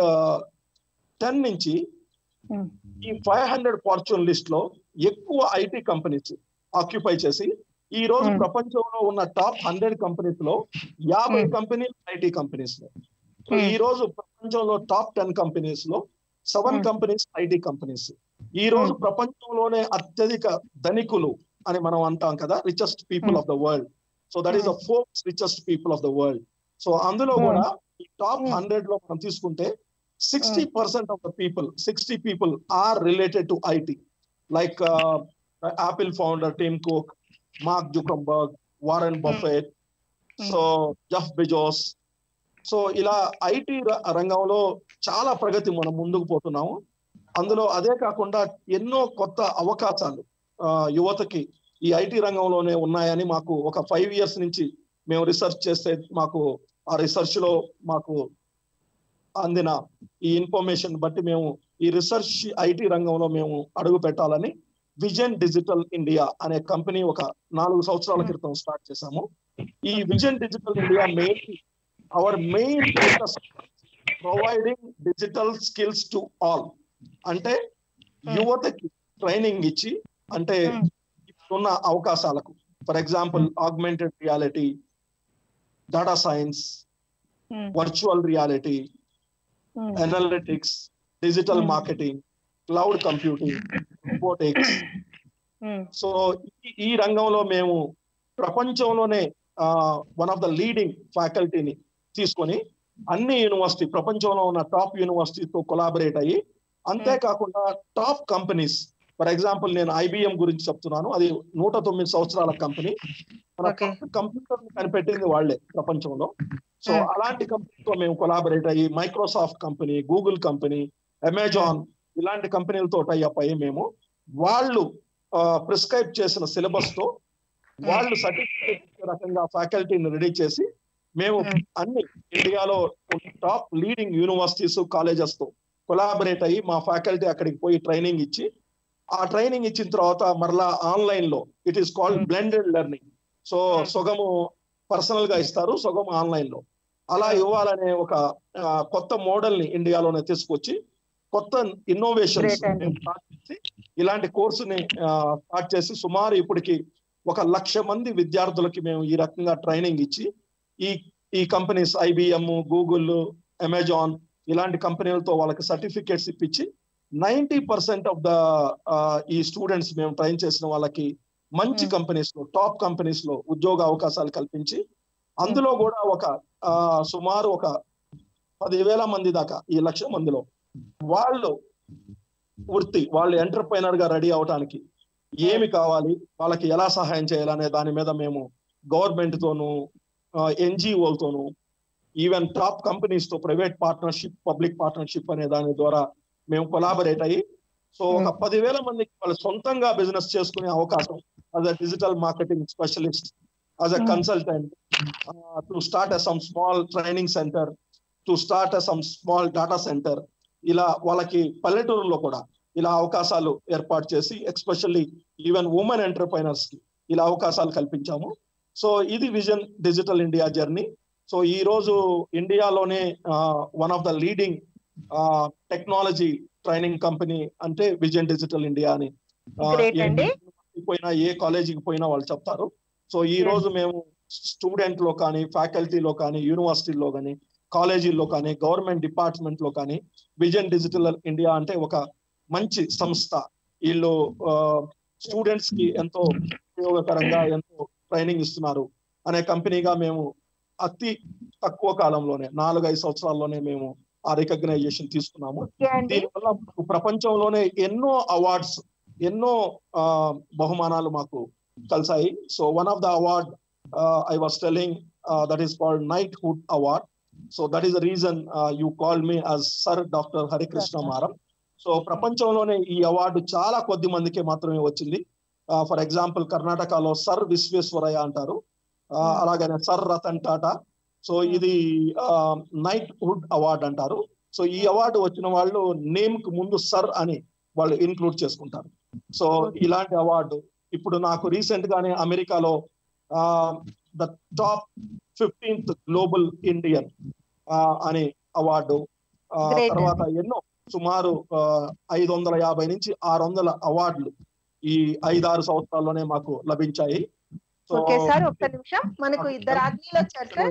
టెన్ నుంచి Hmm. ఈ ఫైవ్ హండ్రెడ్ ఫార్చ్యూన్ లిస్ట్ లో ఎక్కువ ఐటీ కంపెనీస్ ఆక్యుపై చేసి ఈ రోజు Hmm. ప్రపంచంలో ఉన్న టాప్ హండ్రెడ్ కంపెనీస్ లో యాభై Hmm. కంపెనీలు ఐటీ కంపెనీస్ లో సో Hmm. ఈ రోజు ప్రపంచంలో టాప్ టెన్ కంపెనీస్ లో seven Hmm. Companies IT companies ఈ రోజు Hmm. ప్రపంచంలోనే అత్యధిక ధనికులు అని మనం అంటాం కదా richest people Hmm. Of the world so that is the fourth richest people of the world so అందులో Hmm. కూడా ఈ టాప్ Hmm. హండ్రెడ్ లో మనం తీసుకుంటే sixty percent of the people sixty people are related to IT like Apple founder Tim Cook Mark Zuckerberg Warren Buffett Hmm. So Jeff Bezos so ఇలా IT రంగంలో చాలా ప్రగతి మనం ముందుకు పోతున్నాము అందులో అదే కాకుండా ఎన్నో కొత్త అవకాశాలు ఆ, యువతకి ఈ ఐటీ రంగంలోనే ఉన్నాయని మాకు ఒక ఫైవ్ ఇయర్స్ నుంచి మేము రీసెర్చ్ చేస్తే మాకు ఆ రీసెర్చ్ లో మాకు అందిన ఈ ఇన్ఫర్మేషన్ బట్టి మేము ఈ రీసెర్చ్ ఐటీ రంగంలో మేము అడుగు పెట్టాలని విజన్ డిజిటల్ ఇండియా అనే కంపెనీ ఒక నాలుగు సంవత్సరాల క్రితం స్టార్ట్ చేశాము ఈ vision digital India main our main focus providing digital skills to all అంటే యువతకి ట్రైనింగ్ ఇచ్చి అంటే Hmm. ఉన్న అవకాశాలకు for example augmented reality data science Hmm. Virtual reality Hmm. Analytics digital Hmm. Marketing cloud computing robotics Hmm. So ఈ- ఈ రంగంలో మేము ప్రపంచంలోనే వన్ ఆఫ్ ద లీడింగ్ ఫ్యాకల్టీని తీసుకొని అన్ని యూనివర్సిటీ ప్రపంచంలో ఉన్న టాప్ యూనివర్సిటీతో కొలాబరేట్ అయ్యి అంతేకాకుండా టాప్ కంపెనీస్ ఫర్ ఎగ్జాంపుల్ నేను ఐబిఎం గురించి చెప్తున్నాను అది నూట తొమ్మిది సంవత్సరాల కంపెనీ మన Okay. కంప్యూటర్ కనిపెట్టింది వాళ్ళే ప్రపంచంలో సో Hmm. అలాంటి కంపెనీతో మేము కొలాబరేట్ అయ్యి Microsoft company Google company Amazon ఇలాంటి కంపెనీలతో టైఅప్ అయ్యి మేము వాళ్ళు ప్రిస్క్రైబ్ చేసిన సిలబస్ తో వాళ్ళు సర్టిఫికేట్ ఇచ్చే రకంగా ఫ్యాకల్టీని రెడీ చేసి మేము Hmm. అన్ని ఇండియాలో టాప్ లీడింగ్ యూనివర్సిటీస్ కాలేజెస్ తో కొలాబరేట్ అయ్యి మా ఫ్యాకల్టీ అక్కడికి పోయి ట్రైనింగ్ ఇచ్చి ఆ ట్రైనింగ్ ఇచ్చిన తర్వాత మరలా ఆన్లైన్ లో it is called Hmm. Blended learning so Hmm. సగము పర్సనల్ గా ఇస్తారు సగం ఆన్లైన్ లో అలా ఇవ్వాలనే ఒక ఆ, కొత్త మోడల్ ని ఇండియాలోనే తీసుకొచ్చి కొత్త ఇన్నోవేషన్స్ Great అండి. ఇలాంటి కోర్సుని స్టార్ట్ చేసి సుమారు ఇప్పటికి ఒక లక్ష మంది విద్యార్థులకి మేము ఈ రకంగా ట్రైనింగ్ ఇచ్చి ఈ ఈ కంపెనీస్ ఐబిఎం గూగుల్ అమెజాన్ ఇలాంటి కంపెనీలతో వాళ్ళకి సర్టిఫికేట్స్ ఇప్పించి నైన్టీ పర్సెంట్ ఆఫ్ ద ఈ స్టూడెంట్స్ మేము ట్రైన్ చేసిన వాళ్ళకి మంచి Hmm. కంపెనీస్ లో టాప్ కంపెనీస్ లో ఉద్యోగ అవకాశాలు కల్పించి అందులో కూడా ఒక ఆ, సుమారు ఒక పదివేల మంది దాకా ఈ లక్ష మందిలో వాళ్ళు వృత్తి వాళ్ళు ఎంటర్ప్రైనర్ గా రెడీ అవడానికి ఏమి కావాలి వాళ్ళకి ఎలా సహాయం చేయాలనే దాని మీద మేము గవర్నమెంట్ తోను ఎన్జిఓలతోను ఈవెన్ టాప్ కంపెనీస్ తో ప్రైవేట్ పార్ట్నర్షిప్ పబ్లిక్ పార్ట్నర్షిప్ అనే దాని ద్వారా మేము కొలాబరేట్ అయ్యి సో ఒక పదివేల మందికి వాళ్ళు సొంతంగా బిజినెస్ చేసుకునే అవకాశం as a digital marketing specialist as a Hmm. Consultant to start a some small training center to start a some small data center ఇలా వాళ్ళకి పల్లెటూరులో కూడా ఇలా అవకాశాలు ఏర్పాటు చేసి ఎక్స్పెషల్లీ ఈవెన్ ఉమెన్ ఎంటర్ప్రైనర్స్ కి ఇలా అవకాశాలు కల్పించాము సో ఇది vision digital India journey so ఈ రోజు ఇండియాలోనే one of the leading technology training company అంటే విజన్ డిజిటల్ ఇండియా అని ఆ, Great ఏ అండి. university పోయినా ఏ కాలేజీకి పోయినా వాళ్ళు చెప్తారు సో ఈ Yes. రోజు మేము స్టూడెంట్ లో కానీ ఫ్యాకల్టీలో కానీ యూనివర్సిటీలో కానీ కాలేజీల్లో కానీ గవర్నమెంట్ డిపార్ట్మెంట్ లో కానీ విజన్ డిజిటల్ ఇండియా అంటే ఒక మంచి సంస్థ వీళ్ళు స్టూడెంట్స్ కి ఎంతో ఉపయోగకరంగా ఎంతో ట్రైనింగ్ ఇస్తున్నారు అనే కంపెనీగా మేము అతి తక్కువ కాలంలోనే నాలుగైదు సంవత్సరాల్లోనే మేము ఆ రికగ్నైజేషన్ తీసుకున్నాము ఓకే అండి దీనివల్ల మాకు ప్రపంచంలోనే ఎన్నో అవార్డ్స్ ఎన్నో ఆ, బహుమానాలు మాకు కలిసాయి so one of the award I was telling that is called knighthood award so that is the reason you call me as sir doctor Harikrishna Maram so ప్రపంచంలోనే ఈ అవార్డు చాలా కొద్ది మందికే మాత్రమే వచ్చింది ఫర్ ఎగ్జాంపుల్ కర్ణాటకలో సర్ విశ్వేశ్వరయ్య అంటారు ఆ, Hmm. అలాగనే సర్ రతన్ టాటా సో ఇది నైట్ హుడ్ అవార్డ్ అంటారు సో ఈ అవార్డు వచ్చిన వాళ్ళు నేమ్ కు ముందు సర్ అని వాళ్ళు ఇన్క్లూడ్ చేసుకుంటారు సో ఇలాంటి అవార్డు ఇప్పుడు నాకు రీసెంట్ గానే అమెరికాలో the top fifteenth global Indian అనే అవార్డు ఆ, Great. తర్వాత ఎన్నో సుమారు ఐదు వందల యాభై నుంచి ఆరు వందల అవార్డులు ఈ ఐదారు సంవత్సరాల్లోనే మాకు లభించాయి సో ఓకే సార్ ఒక్క నిమిషం మనకు ఇద్దరు ఆత్మీయులు వచ్చారు సార్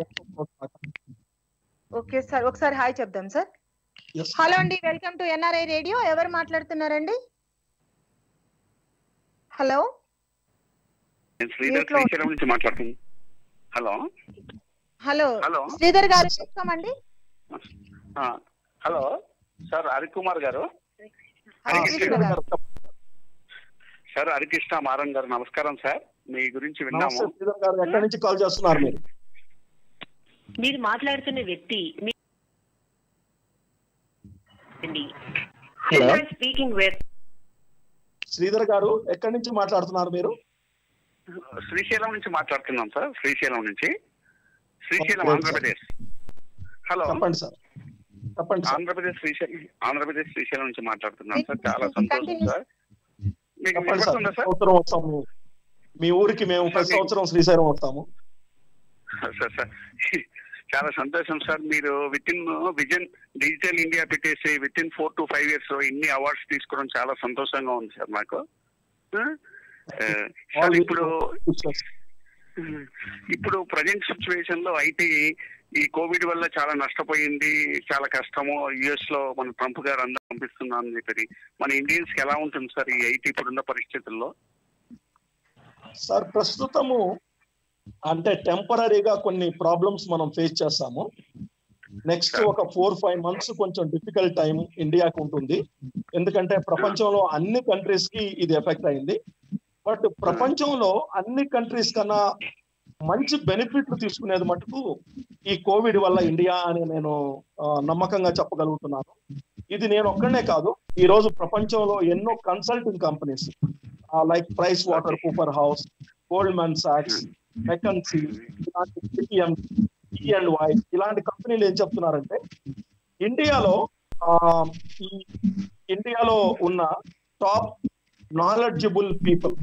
ఓకే సార్ ఒకసారి హాయ్ చెప్దాం సార్ Yes. హలో అండి వెల్కమ్ టు ఎన్ఆర్ఐ రేడియో ఎవరు మాట్లాడుతున్నారండి హలో నేను శ్రీధర్ మీట్లో- శ్రీశైలం నుంచి మాట్లాడుతున్నాను హలో హలో హలో శ్రీధర్ గారు చెప్తామండి ఆ, హలో సార్ హరికుమార్ గారు హరికృష్ణ గారు సార్ హరికృష్ణ మారం గారు నమస్కారం సార్ మీ గురించి విన్నాము నమస్తే శ్రీధర్ గారు ఎక్కడి నుంచి కాల్ చేస్తున్నారు మీరు మీరు మాట్లాడుతున్న వ్యక్తి మీ- Hello? Speaking with Sridhar garu ఎక్కడి నుంచి మాట్లాడుతున్నారు మీరు శ్రీశైలం నుంచి మాట్లాడుతున్నాం సార్ శ్రీశైలం నుంచి శ్రీశైలం Okay, ఆంధ్రప్రదేశ్ హలో చెప్పండి సార్ చెప్పండి సార్ ఆంధ్రప్రదేశ్ శ్రీశైలం ఆంధ్రప్రదేశ్ శ్రీశైలం నుంచి మాట్లాడుతున్నాం సార్ Please, చాలా please సంతోషం continue. సార్ మీకు చెప్పండి సార్ వినపడుతుందా సార్ సంవత్సరం వస్తాము మీ ఊరికి మేము ప్రతి Okay. సంవత్సరం శ్రీశైలం వస్తాము సార్ సార్ చాలా సంతోషం సార్ మీరు within vision digital India పెట్టేసి within four to five years ఇన్ని అవార్డ్స్ తీసుకోవడం చాలా సంతోషంగా ఉంది సార్ నాకు ఆ? ఆ, సార్ ఇప్పుడు ఇప్పుడు ప్రజెంట్ సిచ్యువేషన్ లో ఐటీ ఈ కోవిడ్ వల్ల చాలా నష్టపోయింది చాలా కష్టము యుఎస్ లో మన ట్రంప్ గారు అందరూ పంపిస్తున్నారని చెప్పి మన ఇండియన్స్ కి ఎలా ఉంటుంది సార్ ఈ ఐటీ ఇప్పుడున్న పరిస్థితుల్లో సార్ ప్రస్తుతము అంటే టెంపరీగా కొన్ని ప్రాబ్లమ్స్ మనం ఫేస్ చేస్తాము నెక్స్ట్ ఒక ఫోర్ ఫైవ్ మంత్స్ కొంచెం డిఫికల్ట్ టైం ఇండియాకి ఉంటుంది ఎందుకంటే ప్రపంచంలో అన్ని కంట్రీస్ కి ఇది ఎఫెక్ట్ అయింది బట్ ప్రపంచంలో అన్ని కంట్రీస్ కన్నా మంచి బెనిఫిట్లు తీసుకునేది మటుకు ఈ కోవిడ్ వల్ల ఇండియా అని నేను ఆ, నమ్మకంగా చెప్పగలుగుతున్నాను ఇది నేను ఒక్కనే కాదు ఈ రోజు ప్రపంచంలో ఎన్నో consulting companies like price water cooper house Goldman సాక్స్ మెకన్సీ ఇలాంటి సిటిఎం అండ్ వై ఇలాంటి కంపెనీలు ఏం చెప్తున్నారంటే ఇండియాలో ఆ, ఈ ఇండియాలో ఉన్న టాప్ నాలెడ్జబుల్ పీపుల్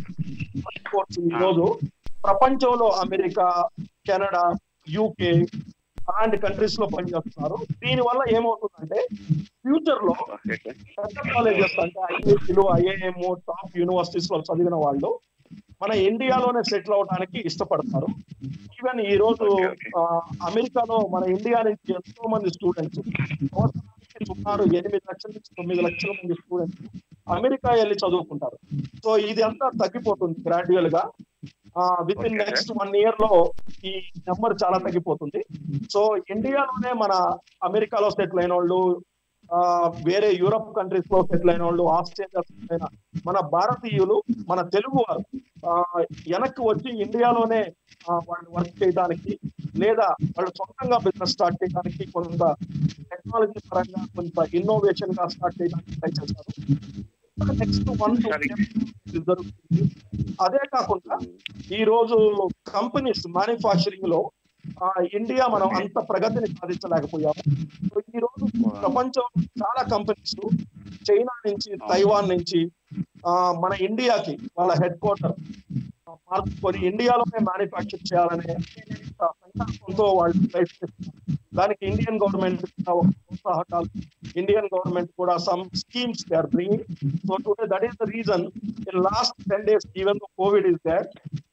ఈరోజు ప్రపంచంలో అమెరికా కెనడా యూకే అలాంటి కంట్రీస్ లో పనిచేస్తున్నారు దీని వల్ల ఏమవుతుందంటే ఫ్యూచర్ లో ఓకే సార్ పెద్ద కాలేజెస్ అంటే ఐఐటీలు ఐఐఎం టాప్ యూనివర్సిటీస్ లో చదివిన వాళ్ళు మన ఇండియాలోనే సెటిల్ అవడానికి ఇష్టపడతారు ఈవెన్ ఈ రోజు Okay, okay. ఆ, అమెరికాలో మన ఇండియా నుంచి ఎంతో మంది స్టూడెంట్స్ సంవత్సరానికి సుమారు ఎనిమిది లక్షల నుంచి తొమ్మిది లక్షల మంది స్టూడెంట్స్ అమెరికా వెళ్ళి చదువుకుంటారు సో ఇది అంతా తగ్గిపోతుంది గ్రాడ్యువల్ గా within Okay, next one year లో ఈ నెంబర్ చాలా తగ్గిపోతుంది సో ఇండియాలోనే మన అమెరికాలో సెటిల్ అయిన వాళ్ళు ఆ, వేరే యూరప్ కంట్రీస్ లో సెటిల్ అయిన వాళ్ళు ఆస్ట్రేలియా settle అయిన మన భారతీయులు మన తెలుగు వారు ఆ, వెనక్కి వచ్చి ఇండియాలోనే ఆ, వాళ్ళు వర్క్ చేయడానికి లేదా వాళ్ళు సొంతంగా బిజినెస్ స్టార్ట్ చేయడానికి కొంత టెక్నాలజీ పరంగా కొంత ఇన్నోవేషన్ గా స్టార్ట్ చేయడానికి ట్రై చేస్తారు నెక్స్ట్ వన్ సరే. జరుగుతుంది అదే కాకుండా ఈ రోజు కంపెనీస్ మ్యానుఫాక్చరింగ్ లో ఆ, ఇండియా మనం అంత ప్రగతిని సాధించలేకపోయాము సో ఈ రోజు ప్రపంచం చాలా కంపెనీస్ చైనా నుంచి తైవాన్ నుంచి ఆ, మన ఇండియాకి వాళ్ళ హెడ్ క్వార్టర్ మార్చుకొని ఇండియాలోనే మ్యానుఫ్యాక్చర్ చేయాలనే ఆ, సంకల్పంతో వాళ్ళు ట్రై చేస్తున్నారు దానికి ఇండియన్ గవర్నమెంట్ ప్రోత్సాహకాలు ఇండియన్ గవర్నమెంట్ కూడా some schemes they are bringing so today that is the reason in last ten days even COVID is there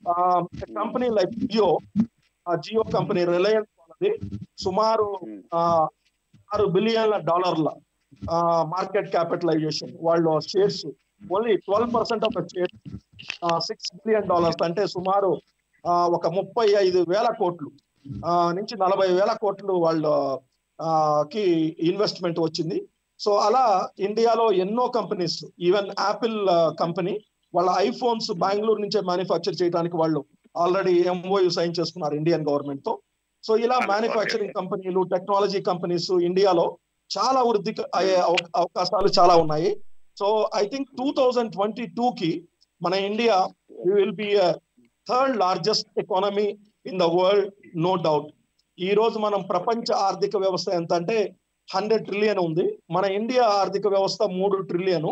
company like Jio ఆ జియో కంపెనీ రిలయన్స్ వాళ్ళది సుమారు ఆ, ఆరు బిలియన్ల డాలర్ల మార్కెట్ క్యాపిటలైజేషన్ వాళ్ళు shares only twelve percent of the shares six billion dollars అంటే సుమారు ఆ, ఒక ముప్పై ఐదు వేల కోట్లు ఆ, నుంచి నలభై వేల కోట్లు వాళ్ళు ఆ, కి ఇన్వెస్ట్మెంట్ వచ్చింది సో అలా ఇండియాలో ఎన్నో కంపెనీస్ ఈవెన్ యాపిల్ కంపెనీ వాళ్ళ ఐఫోన్స్ బెంగళూరు నుంచే మ్యానుఫ్యాక్చర్ చేయడానికి వాళ్ళు ఆల్రెడీ ఎంఓయు సైన్ చేసుకున్నారు ఇండియన్ గవర్నమెంట్ తో సో ఇలా Okay. మ్యానుఫ్యాక్చరింగ్ కంపెనీలు టెక్నాలజీ కంపెనీస్ ఇండియాలో చాలా వృద్ధి అయ్యే అవ- అవకాశాలు చాలా ఉన్నాయి so I think two thousand twenty two కి మన India will be third largest economy in the world no doubt ఈ రోజు మనం ప్రపంచ ఆర్థిక వ్యవస్థ ఎంత అంటే హండ్రెడ్ ట్రిలియన్ ఉంది మన ఇండియా ఆర్థిక వ్యవస్థ మూడు ట్రిలియన్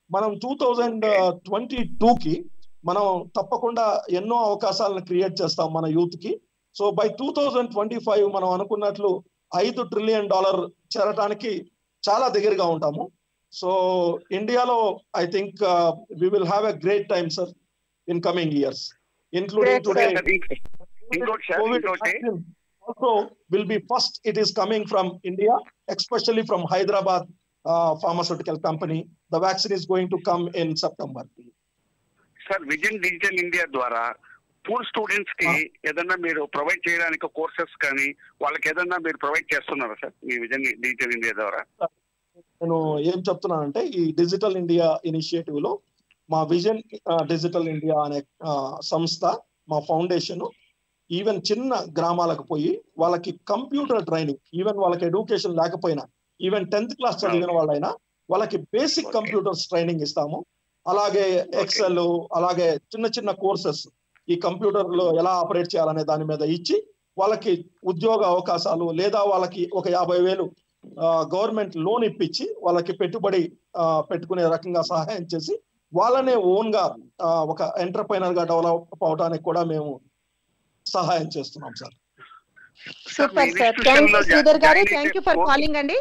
మనం టూ థౌజండ్ ట్వంటీ కి మనం తప్పకుండా ఎన్నో అవకాశాలను క్రియేట్ చేస్తాం మన యూత్ కి so by two thousand twenty five మనం అనుకున్నట్లు ఐదు ట్రిలియన్ డాలర్ చేరటానికి చాలా దగ్గరగా ఉంటాము సో ఇండియాలో I think we will have a great time sir in coming years including Great, today sir, ఇంక- ఇంకోటి సార్ COVID ఇంకోటి vaccine also will be first. It is coming from India, especially from Hyderabad uh, pharmaceutical company. The vaccine is going to come in September. Sir vision digital India ద్వారా poor students కి ఏదన్నా మీరు provide చేయడానికి courses కానీ వాళ్ళకి ఏదన్నా మీరు provide చేస్తున్నారా సార్ మీ విజన్ డిజిటల్ ఇండియా ద్వారా నేను ఏం చెప్తున్నానంటే ఈ డిజిటల్ ఇండియా ఇనిషియేటివ్ లో మా విజన్ డిజిటల్ ఇండియా అనే ఆ, సంస్థ మా ఫౌండేషన్ ఈవెన్ చిన్న గ్రామాలకు పోయి వాళ్ళకి కంప్యూటర్ ట్రైనింగ్ ఈవెన్ వాళ్ళకి ఎడ్యుకేషన్ లేకపోయినా ఈవెన్ టెన్త్ క్లాస్ చదివిన వాళ్ళైనా వాళ్ళకి బేసిక్ Okay. కంప్యూటర్స్ ట్రైనింగ్ ఇస్తాము అలాగే ఎక్సెల్ అలాగే చిన్న చిన్న కోర్సెస్ ఈ కంప్యూటర్ లో ఎలా ఆపరేట్ చేయాలనే దాని మీద ఇచ్చి వాళ్ళకి ఉద్యోగ అవకాశాలు లేదా వాళ్ళకి ఒక యాభై వేలు గవర్నమెంట్ లోన్ ఇప్పించి వాళ్ళకి పెట్టుబడి ఆ, పెట్టుకునే రకంగా సహాయం చేసి వాళ్ళనే ఓన్ గా ఆ, ఒక ఎంటర్ప్రైనర్ గా డెవలప్ అవడానికి కూడా మేము సహాయం చేస్తున్నాం సార్ సూపర్ మీ సార్ institution థ్యాంక్ యూ లో Sridhar garu join thank you అయితే ఫర్ ఫోన్- కాలింగ్ అండి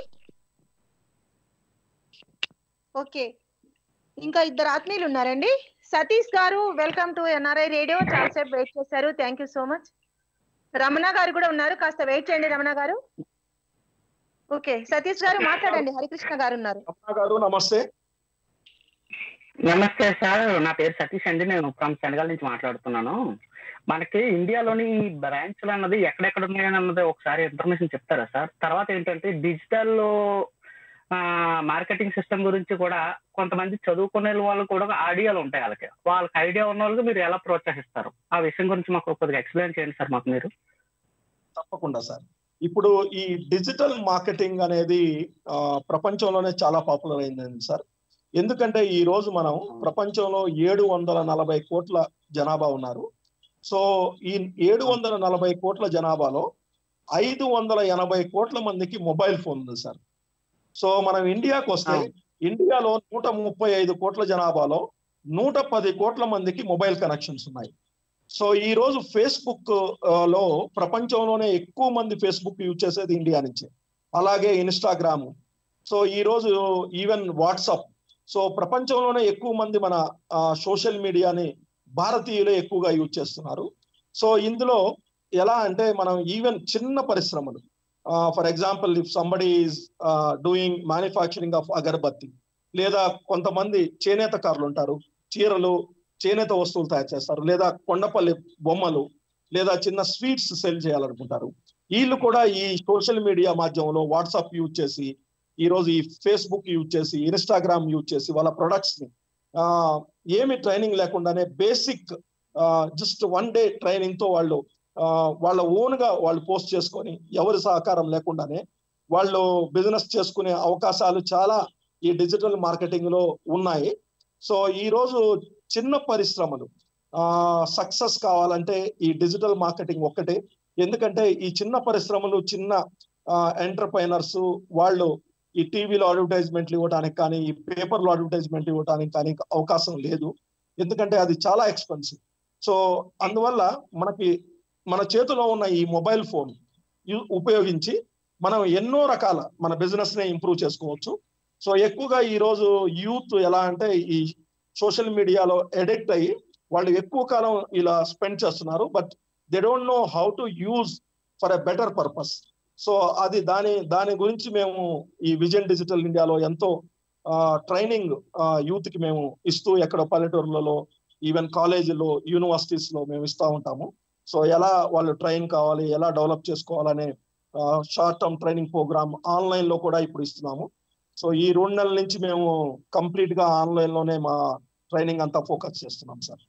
ఓకే ఇంకా ఇద్దరు ఆత్మీయులు ఉన్నారండి Satish garu welcome to NRI radio చాలాసేపు వెయిట్ చేశారు thank you so much Ramana garu కూడా ఉన్నారు కాస్త వెయిట్ చేయండి రమణ గారు ఓకే సతీష్ గారు మాట్లాడండి హరికృష్ణ గారు ఉన్నారు రమణ గారు నమస్తే నమస్తే సార్ నా పేరు సతీష్ అండి నేను ఫ్రమ్ సెనగల్ నుంచి మాట్లాడుతున్నాను మనకి ఇండియాలోని ఈ బ్రాంచ్లు అన్నది ఎక్కడెక్కడ ఉన్నాయని అన్నది ఒకసారి ఇన్ఫర్మేషన్ చెప్తారా సార్ తర్వాత ఏంటంటే డిజిటల్ మార్కెటింగ్ సిస్టమ్ గురించి కూడా కొంతమంది చదువుకునే వాళ్ళు కూడా ఐడియాలు ఉంటాయి వాళ్ళకి వాళ్ళకి ఐడియా ఉన్న వాళ్ళకి మీరు ఎలా ప్రోత్సహిస్తారు ఆ విషయం గురించి మాకు కొద్దిగా ఎక్స్ప్లెయిన్ చేయండి సార్ మాకు మీరు తప్పకుండా సార్ ఇప్పుడు ఈ డిజిటల్ మార్కెటింగ్ అనేది ఆ, ప్రపంచంలోనే చాలా పాపులర్ అయిందండి సార్ ఎందుకంటే ఈ రోజు మనం ప్రపంచంలో ఏడు వందల నలభై కోట్ల జనాభా ఉన్నారు సో ఈ ఏడు వందల నలభై కోట్ల జనాభాలో ఐదు వందల ఎనభై కోట్ల మందికి మొబైల్ ఫోన్ ఉంది సార్ సో మనం ఇండియాకి వస్తే అవును. ఇండియాలో నూట ముప్పై ఐదు కోట్ల జనాభాలో నూట పది కోట్ల మందికి మొబైల్ కనెక్షన్స్ ఉన్నాయి సో ఈ రోజు ఫేస్బుక్ ఆ, లో ప్రపంచంలోనే ఎక్కువ మంది ఫేస్బుక్ యూజ్ చేసేది ఇండియా నుంచే అలాగే ఇన్స్టాగ్రామ్ సో ఈ రోజు ఈవెన్ వాట్సాప్ సో ప్రపంచంలోనే ఎక్కువ మంది మన సోషల్ మీడియాని భారతీయులే ఎక్కువగా యూజ్ చేస్తున్నారు సో ఇందులో ఎలా అంటే మనం ఈవెన్ చిన్న పరిశ్రమలు for example if somebody is doing manufacturing of agarbatti లేదా కొంతమంది చేనేతకారులు ఉంటారు చీరలు చేనేత వస్తువులు తయారు చేస్తారు లేదా కొండపల్లి బొమ్మలు లేదా చిన్న స్వీట్స్ సెల్ చేయాలనుకుంటారు వీళ్ళు కూడా ఈ సోషల్ మీడియా మాధ్యమంలో వాట్సాప్ యూజ్ చేసి ఈ రోజు ఈ ఫేస్బుక్ యూజ్ చేసి ఇన్స్టాగ్రామ్ యూజ్ చేసి వాళ్ళ ప్రొడక్ట్స్ ని ఆ, ఏమి ట్రైనింగ్ లేకుండానే basic just one day training తో వాళ్ళు ఆ, వాళ్ళ ఓన్ గా వాళ్ళు పోస్ట్ చేసుకొని ఎవరి సహకారం లేకుండానే వాళ్ళు బిజినెస్ చేసుకునే అవకాశాలు చాలా ఈ డిజిటల్ మార్కెటింగ్ లో ఉన్నాయి సో ఈ రోజు చిన్న పరిశ్రమలు సక్సెస్ కావాలంటే ఈ డిజిటల్ మార్కెటింగ్ ఒక్కటే ఎందుకంటే ఈ చిన్న పరిశ్రమలు చిన్న ఎంటర్ప్రైనర్స్ వాళ్ళు ఈ టీవీలో అడ్వర్టైజ్మెంట్లు ఇవ్వడానికి కానీ ఈ పేపర్లో అడ్వర్టైజ్మెంట్ ఇవ్వడానికి కానీ అవకాశం లేదు ఎందుకంటే అది చాలా ఎక్స్పెన్సివ్ సో అందువల్ల మనకి మన చేతిలో ఉన్న ఈ మొబైల్ ఫోన్ యు- ఉపయోగించి మనం ఎన్నో రకాల మన బిజినెస్ ని ఇంప్రూవ్ చేసుకోవచ్చు సో ఎక్కువగా ఈ రోజు యూత్ ఎలా అంటే ఈ సోషల్ మీడియాలో ఎడిక్ట్ అయ్యి వాళ్ళు ఎక్కువ కాలం ఇలా స్పెండ్ చేస్తున్నారు but they don't know how to use for a better purpose so అది దాని దాని గురించి మేము ఈ విజన్ డిజిటల్ ఇండియాలో ఎంతో ట్రైనింగ్ యూత్ కి మేము ఇస్తూ ఎక్కడ పల్లెటూర్లలో ఈవెన్ కాలేజీలో యూనివర్సిటీస్ లో మేము ఇస్తా ఉంటాము సో ఎలా వాళ్ళు ట్రైన్ కావాలి ఎలా డెవలప్ చేసుకోవాలనే short term training program online లో కూడా ఇప్పుడు ఇస్తున్నాము సో ఈ రెండు నెలల నుంచి మేము కంప్లీట్ గా ఆన్లైన్ లోనే మా ట్రైనింగ్ అంతా ఫోకస్ చేస్తున్నాం సార్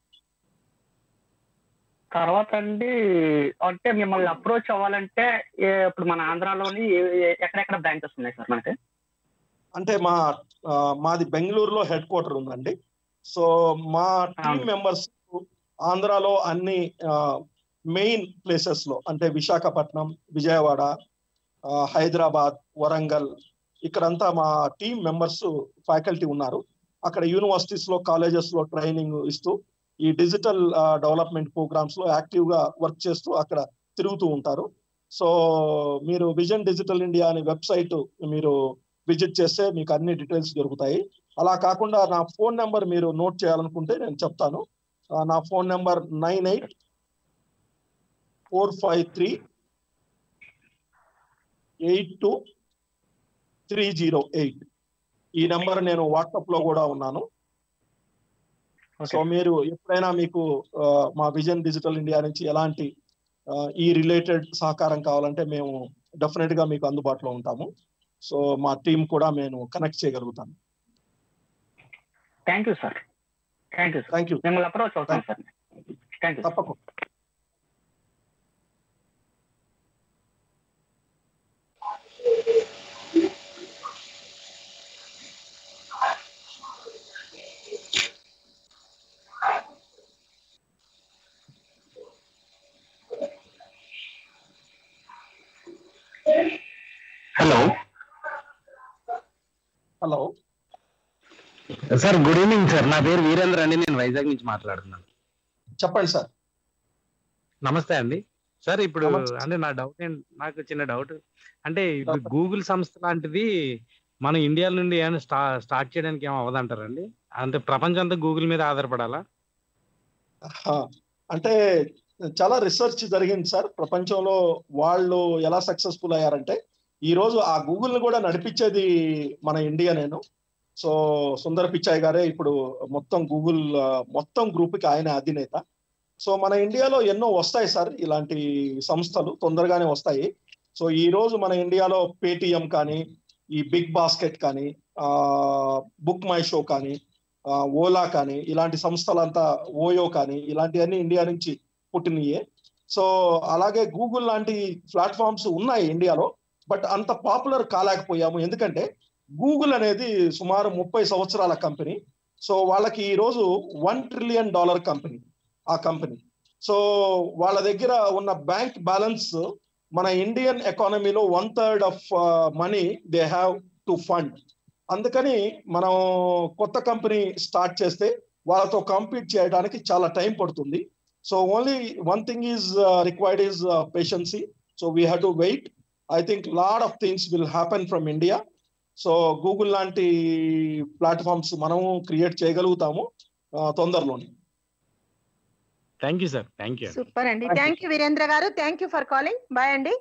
తర్వాత అండి అంటే మిమ్మల్ని అప్రోచ్ అవ్వాలంటే ఏ- ఇప్పుడు మన ఆంధ్రాలోని ఏ- ఏ- ఎక్కడెక్కడ బ్రాంచెస్ ఉన్నాయి సార్ మనకి అంటే మా ఆ, మాది బెంగళూరులో హెడ్ క్వార్టర్ ఉందండి సో మా టీమ్ అవును. మెంబర్స్ ఆంధ్రాలో అన్ని మెయిన్ ప్లేసెస్ లో అంటే విశాఖపట్నం విజయవాడ ఆ, హైదరాబాద్ వరంగల్ ఇక్కడంతా మా టీం మెంబర్స్ ఫ్యాకల్టీ ఉన్నారు అక్కడ యూనివర్సిటీస్ లో కాలేజెస్ లో ట్రైనింగ్ ఇస్తూ ఈ డిజిటల్ డెవలప్మెంట్ ప్రోగ్రామ్స్ లో యాక్టివ్ గా వర్క్ చేస్తూ అక్కడ తిరుగుతూ ఉంటారు సో మీరు విజన్ డిజిటల్ ఇండియా అనే వెబ్సైట్ మీరు విజిట్ చేస్తే మీకు అన్ని డీటెయిల్స్ దొరుకుతాయి అలా కాకుండా నా ఫోన్ నెంబర్ మీరు నోట్ చేయాలనుకుంటే నేను చెప్తాను ఆ, నా phone number nine eight four five three eight two three zero eight ఈ నెంబర్ నేను వాట్సాప్ లో కూడా ఉన్నాను సో మీరు ఎప్పుడైనా మీకు ఆ, మా విజన్ డిజిటల్ ఇండియా నుంచి ఎలాంటి ఆ, ఈ రిలేటెడ్ సహకారం కావాలంటే మేము డెఫినెట్ గా మీకు అందుబాటులో ఉంటాము సో మా టీం కూడా నేను కనెక్ట్ చేయగలుగుతాను thank you sir thank you sir thank you మిమ్మల్ని అప్రోచ్ అవుతాను సార్ థ్యాంక్ యూ తప్పకుండా hello hello sir good evening sir నా పేరు వీరేంద్ర అండి నేను వైజాగ్ నుంచి మాట్లాడుతున్నాను చెప్పండి సార్ నమస్తే అండి సార్ ఇప్పుడు నమస్తే. అంటే నా డౌట్ ఏంటి నాకు చిన్న డౌట్ అంటే ఇప్పుడు గూగుల్ సంస్థ లాంటిది మన ఇండియా నుండి ఏమైనా స్టా స్టార్ట్ చేయడానికి ఏమో అవ్వదంటారండి అంటే ప్రపంచం అంతా గూగుల్ మీద ఆధారపడాలా ఆ, అంటే చాలా రీసెర్చ్ జరిగింది సార్ ప్రపంచంలో వాళ్ళు ఎలా సక్సెస్ఫుల్ అయ్యారంటే ఈ రోజు ఆ గూగుల్ ని కూడా నడిపించేది మన ఇండియా నేను సో సుందర్ పిచాయ్ గారే ఇప్పుడు మొత్తం గూగుల్ ఆ, మొత్తం గ్రూప్ కి ఆయన అధినేత సో మన ఇండియాలో ఎన్నో వస్తాయి సార్ ఇలాంటి సంస్థలు తొందరగానే వస్తాయి సో ఈ రోజు మన ఇండియాలో పేటిఎం కానీ ఈ బిగ్ బాస్కెట్ కానీ ఆ బుక్ మై షో కానీ ఆ, ఓలా కానీ ఇలాంటి సంస్థలంతా ఓయో కానీ ఇలాంటివన్నీ ఇండియా నుంచి పుట్టినయే సో అలాగే గూగుల్ లాంటి ప్లాట్ఫామ్స్ ఉన్నాయి ఇండియాలో బట్ అంత పాపులర్ కాలేకపోయాము ఎందుకంటే గూగుల్ అనేది సుమారు ముప్పై సంవత్సరాల కంపెనీ సో వాళ్ళకి ఈ రోజు వన్ ట్రిలియన్ డాలర్ కంపెనీ ఆ కంపెనీ సో వాళ్ళ దగ్గర ఉన్న బ్యాంక్ బ్యాలెన్స్ మన ఇండియన్ ఎకానమీలో one third of money they have to fund అందుకని మనం కొత్త కంపెనీ స్టార్ట్ చేస్తే వాళ్ళతో కంపీట్ చేయడానికి చాలా టైం పడుతుంది so only one thing is required is patience so we have to wait I think lot of things will happen from India so Google లాంటి platforms మనము క్రియేట్ చేయగలుగుతాము ఆ, తొందరలోనే thank you sir thank you super అండి Thank you. Thank you Virendra garu thank you for calling bye అండి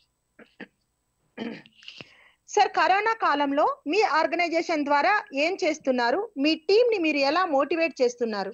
sir corona కాలంలో మీ organisation ద్వారా ఏం చేస్తున్నారు మీ టీం ని మీరు ఎలా మోటివేట్ చేస్తున్నారు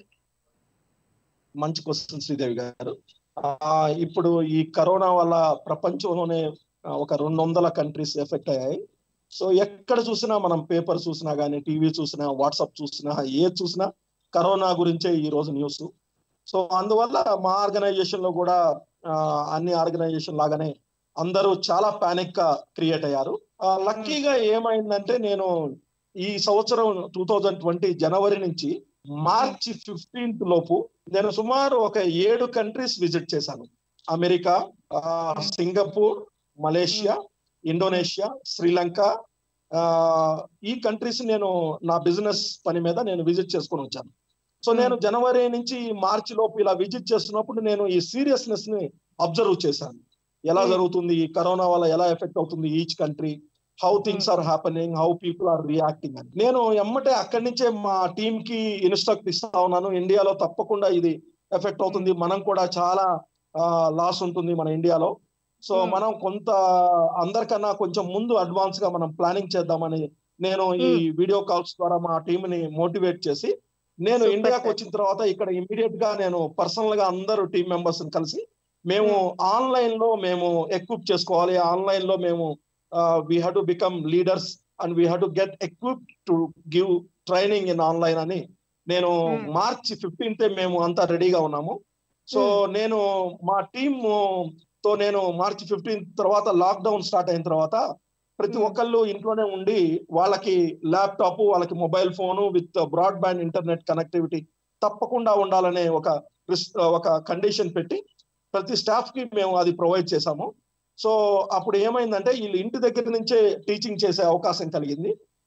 మంచి క్వశ్చన్ శ్రీదేవి గారు ఆ, ఇప్పుడు ఈ కరోనా వల్ల ప్రపంచంలోనే ఆ, ఒక రెండు వందల కంట్రీస్ ఎఫెక్ట్ అయ్యాయి సో ఎక్కడ చూసినా మనం పేపర్ చూసినా కానీ టీవీ చూసినా వాట్సాప్ చూసినా ఏది చూసినా కరోనా గురించే ఈ రోజు న్యూస్ సో అందువల్ల మా ఆర్గనైజేషన్ లో కూడా ఆ, అన్ని ఆర్గనైజేషన్ లాగానే అందరూ చాలా పానిక్ గా క్రియేట్ అయ్యారు లక్కీగా ఏమైందంటే నేను ఈ సంవత్సరం టూ థౌజండ్ ట్వంటీ జనవరి నుంచి మార్చి ఫిఫ్టీన్త్ లోపు నేను సుమారు ఒక ఏడు కంట్రీస్ విజిట్ చేశాను అమెరికా ఆ, సింగపూర్ మలేషియా ఇండోనేషియా శ్రీలంక ఆ, ఈ కంట్రీస్ నేను నా బిజినెస్ పని మీద నేను విజిట్ చేసుకొని వచ్చాను సో నేను జనవరి నుంచి మార్చి లోపు ఇలా విజిట్ చేస్తున్నప్పుడు నేను ఈ సీరియస్నెస్ ని అబ్జర్వ్ చేశాను ఎలా Hmm. జరుగుతుంది ఈ కరోనా వల్ల ఎలా ఎఫెక్ట్ అవుతుంది each country how things are happening how people are reacting అని నేను ఎమ్మటే అక్కడి నుంచే మా టీమ్ కి ఇన్స్ట్రక్ట్ ఇస్తా ఉన్నాను ఇండియాలో తప్పకుండా ఇది ఎఫెక్ట్ అవుతుంది మనం కూడా చాలా లాస్ ఉంటుంది మన ఇండియాలో సో Hmm. మనం కొంత అందరికన్నా కొంచెం ముందు అడ్వాన్స్ గా మనం ప్లానింగ్ చేద్దామని నేను ఈ వీడియో కాల్స్ ద్వారా మా టీమ్ ని మోటివేట్ చేసి నేను Super, ఇండియాకి sir. వచ్చిన తర్వాత ఇక్కడ ఇమీడియట్ గా నేను పర్సనల్ గా అందరూ టీమ్ మెంబర్స్ కలిసి మేము ఆన్లైన్ లో మేము ఎక్విప్ చేసుకోవాలి ఆన్లైన్ లో మేము we have to become leaders and we have to get equip to give training in online అని నేను Hmm. మార్చ్ ఫిఫ్టీన్త్ మేము అంతా రెడీగా ఉన్నాము సో నేను మా టీమ్ తో నేను మార్చ్ ఫిఫ్టీన్త్ తర్వాత లాక్డౌన్ స్టార్ట్ అయిన తర్వాత ప్రతి Hmm. ఒక్కళ్ళు ఇంట్లోనే ఉండి వాళ్ళకి ల్యాప్టాప్ వాళ్ళకి mobile phone with broadband internet connectivity తప్పకుండా ఉండాలనే ఒక రిస్- ఒక కండిషన్ పెట్టి ప్రతి స్టాఫ్ కి మేము అది ప్రొవైడ్ చేశాము సో అప్పుడు ఏమైందంటే వీళ్ళు ఇంటి దగ్గర నుంచే టీచింగ్ చేసే అవకాశం కలిగింది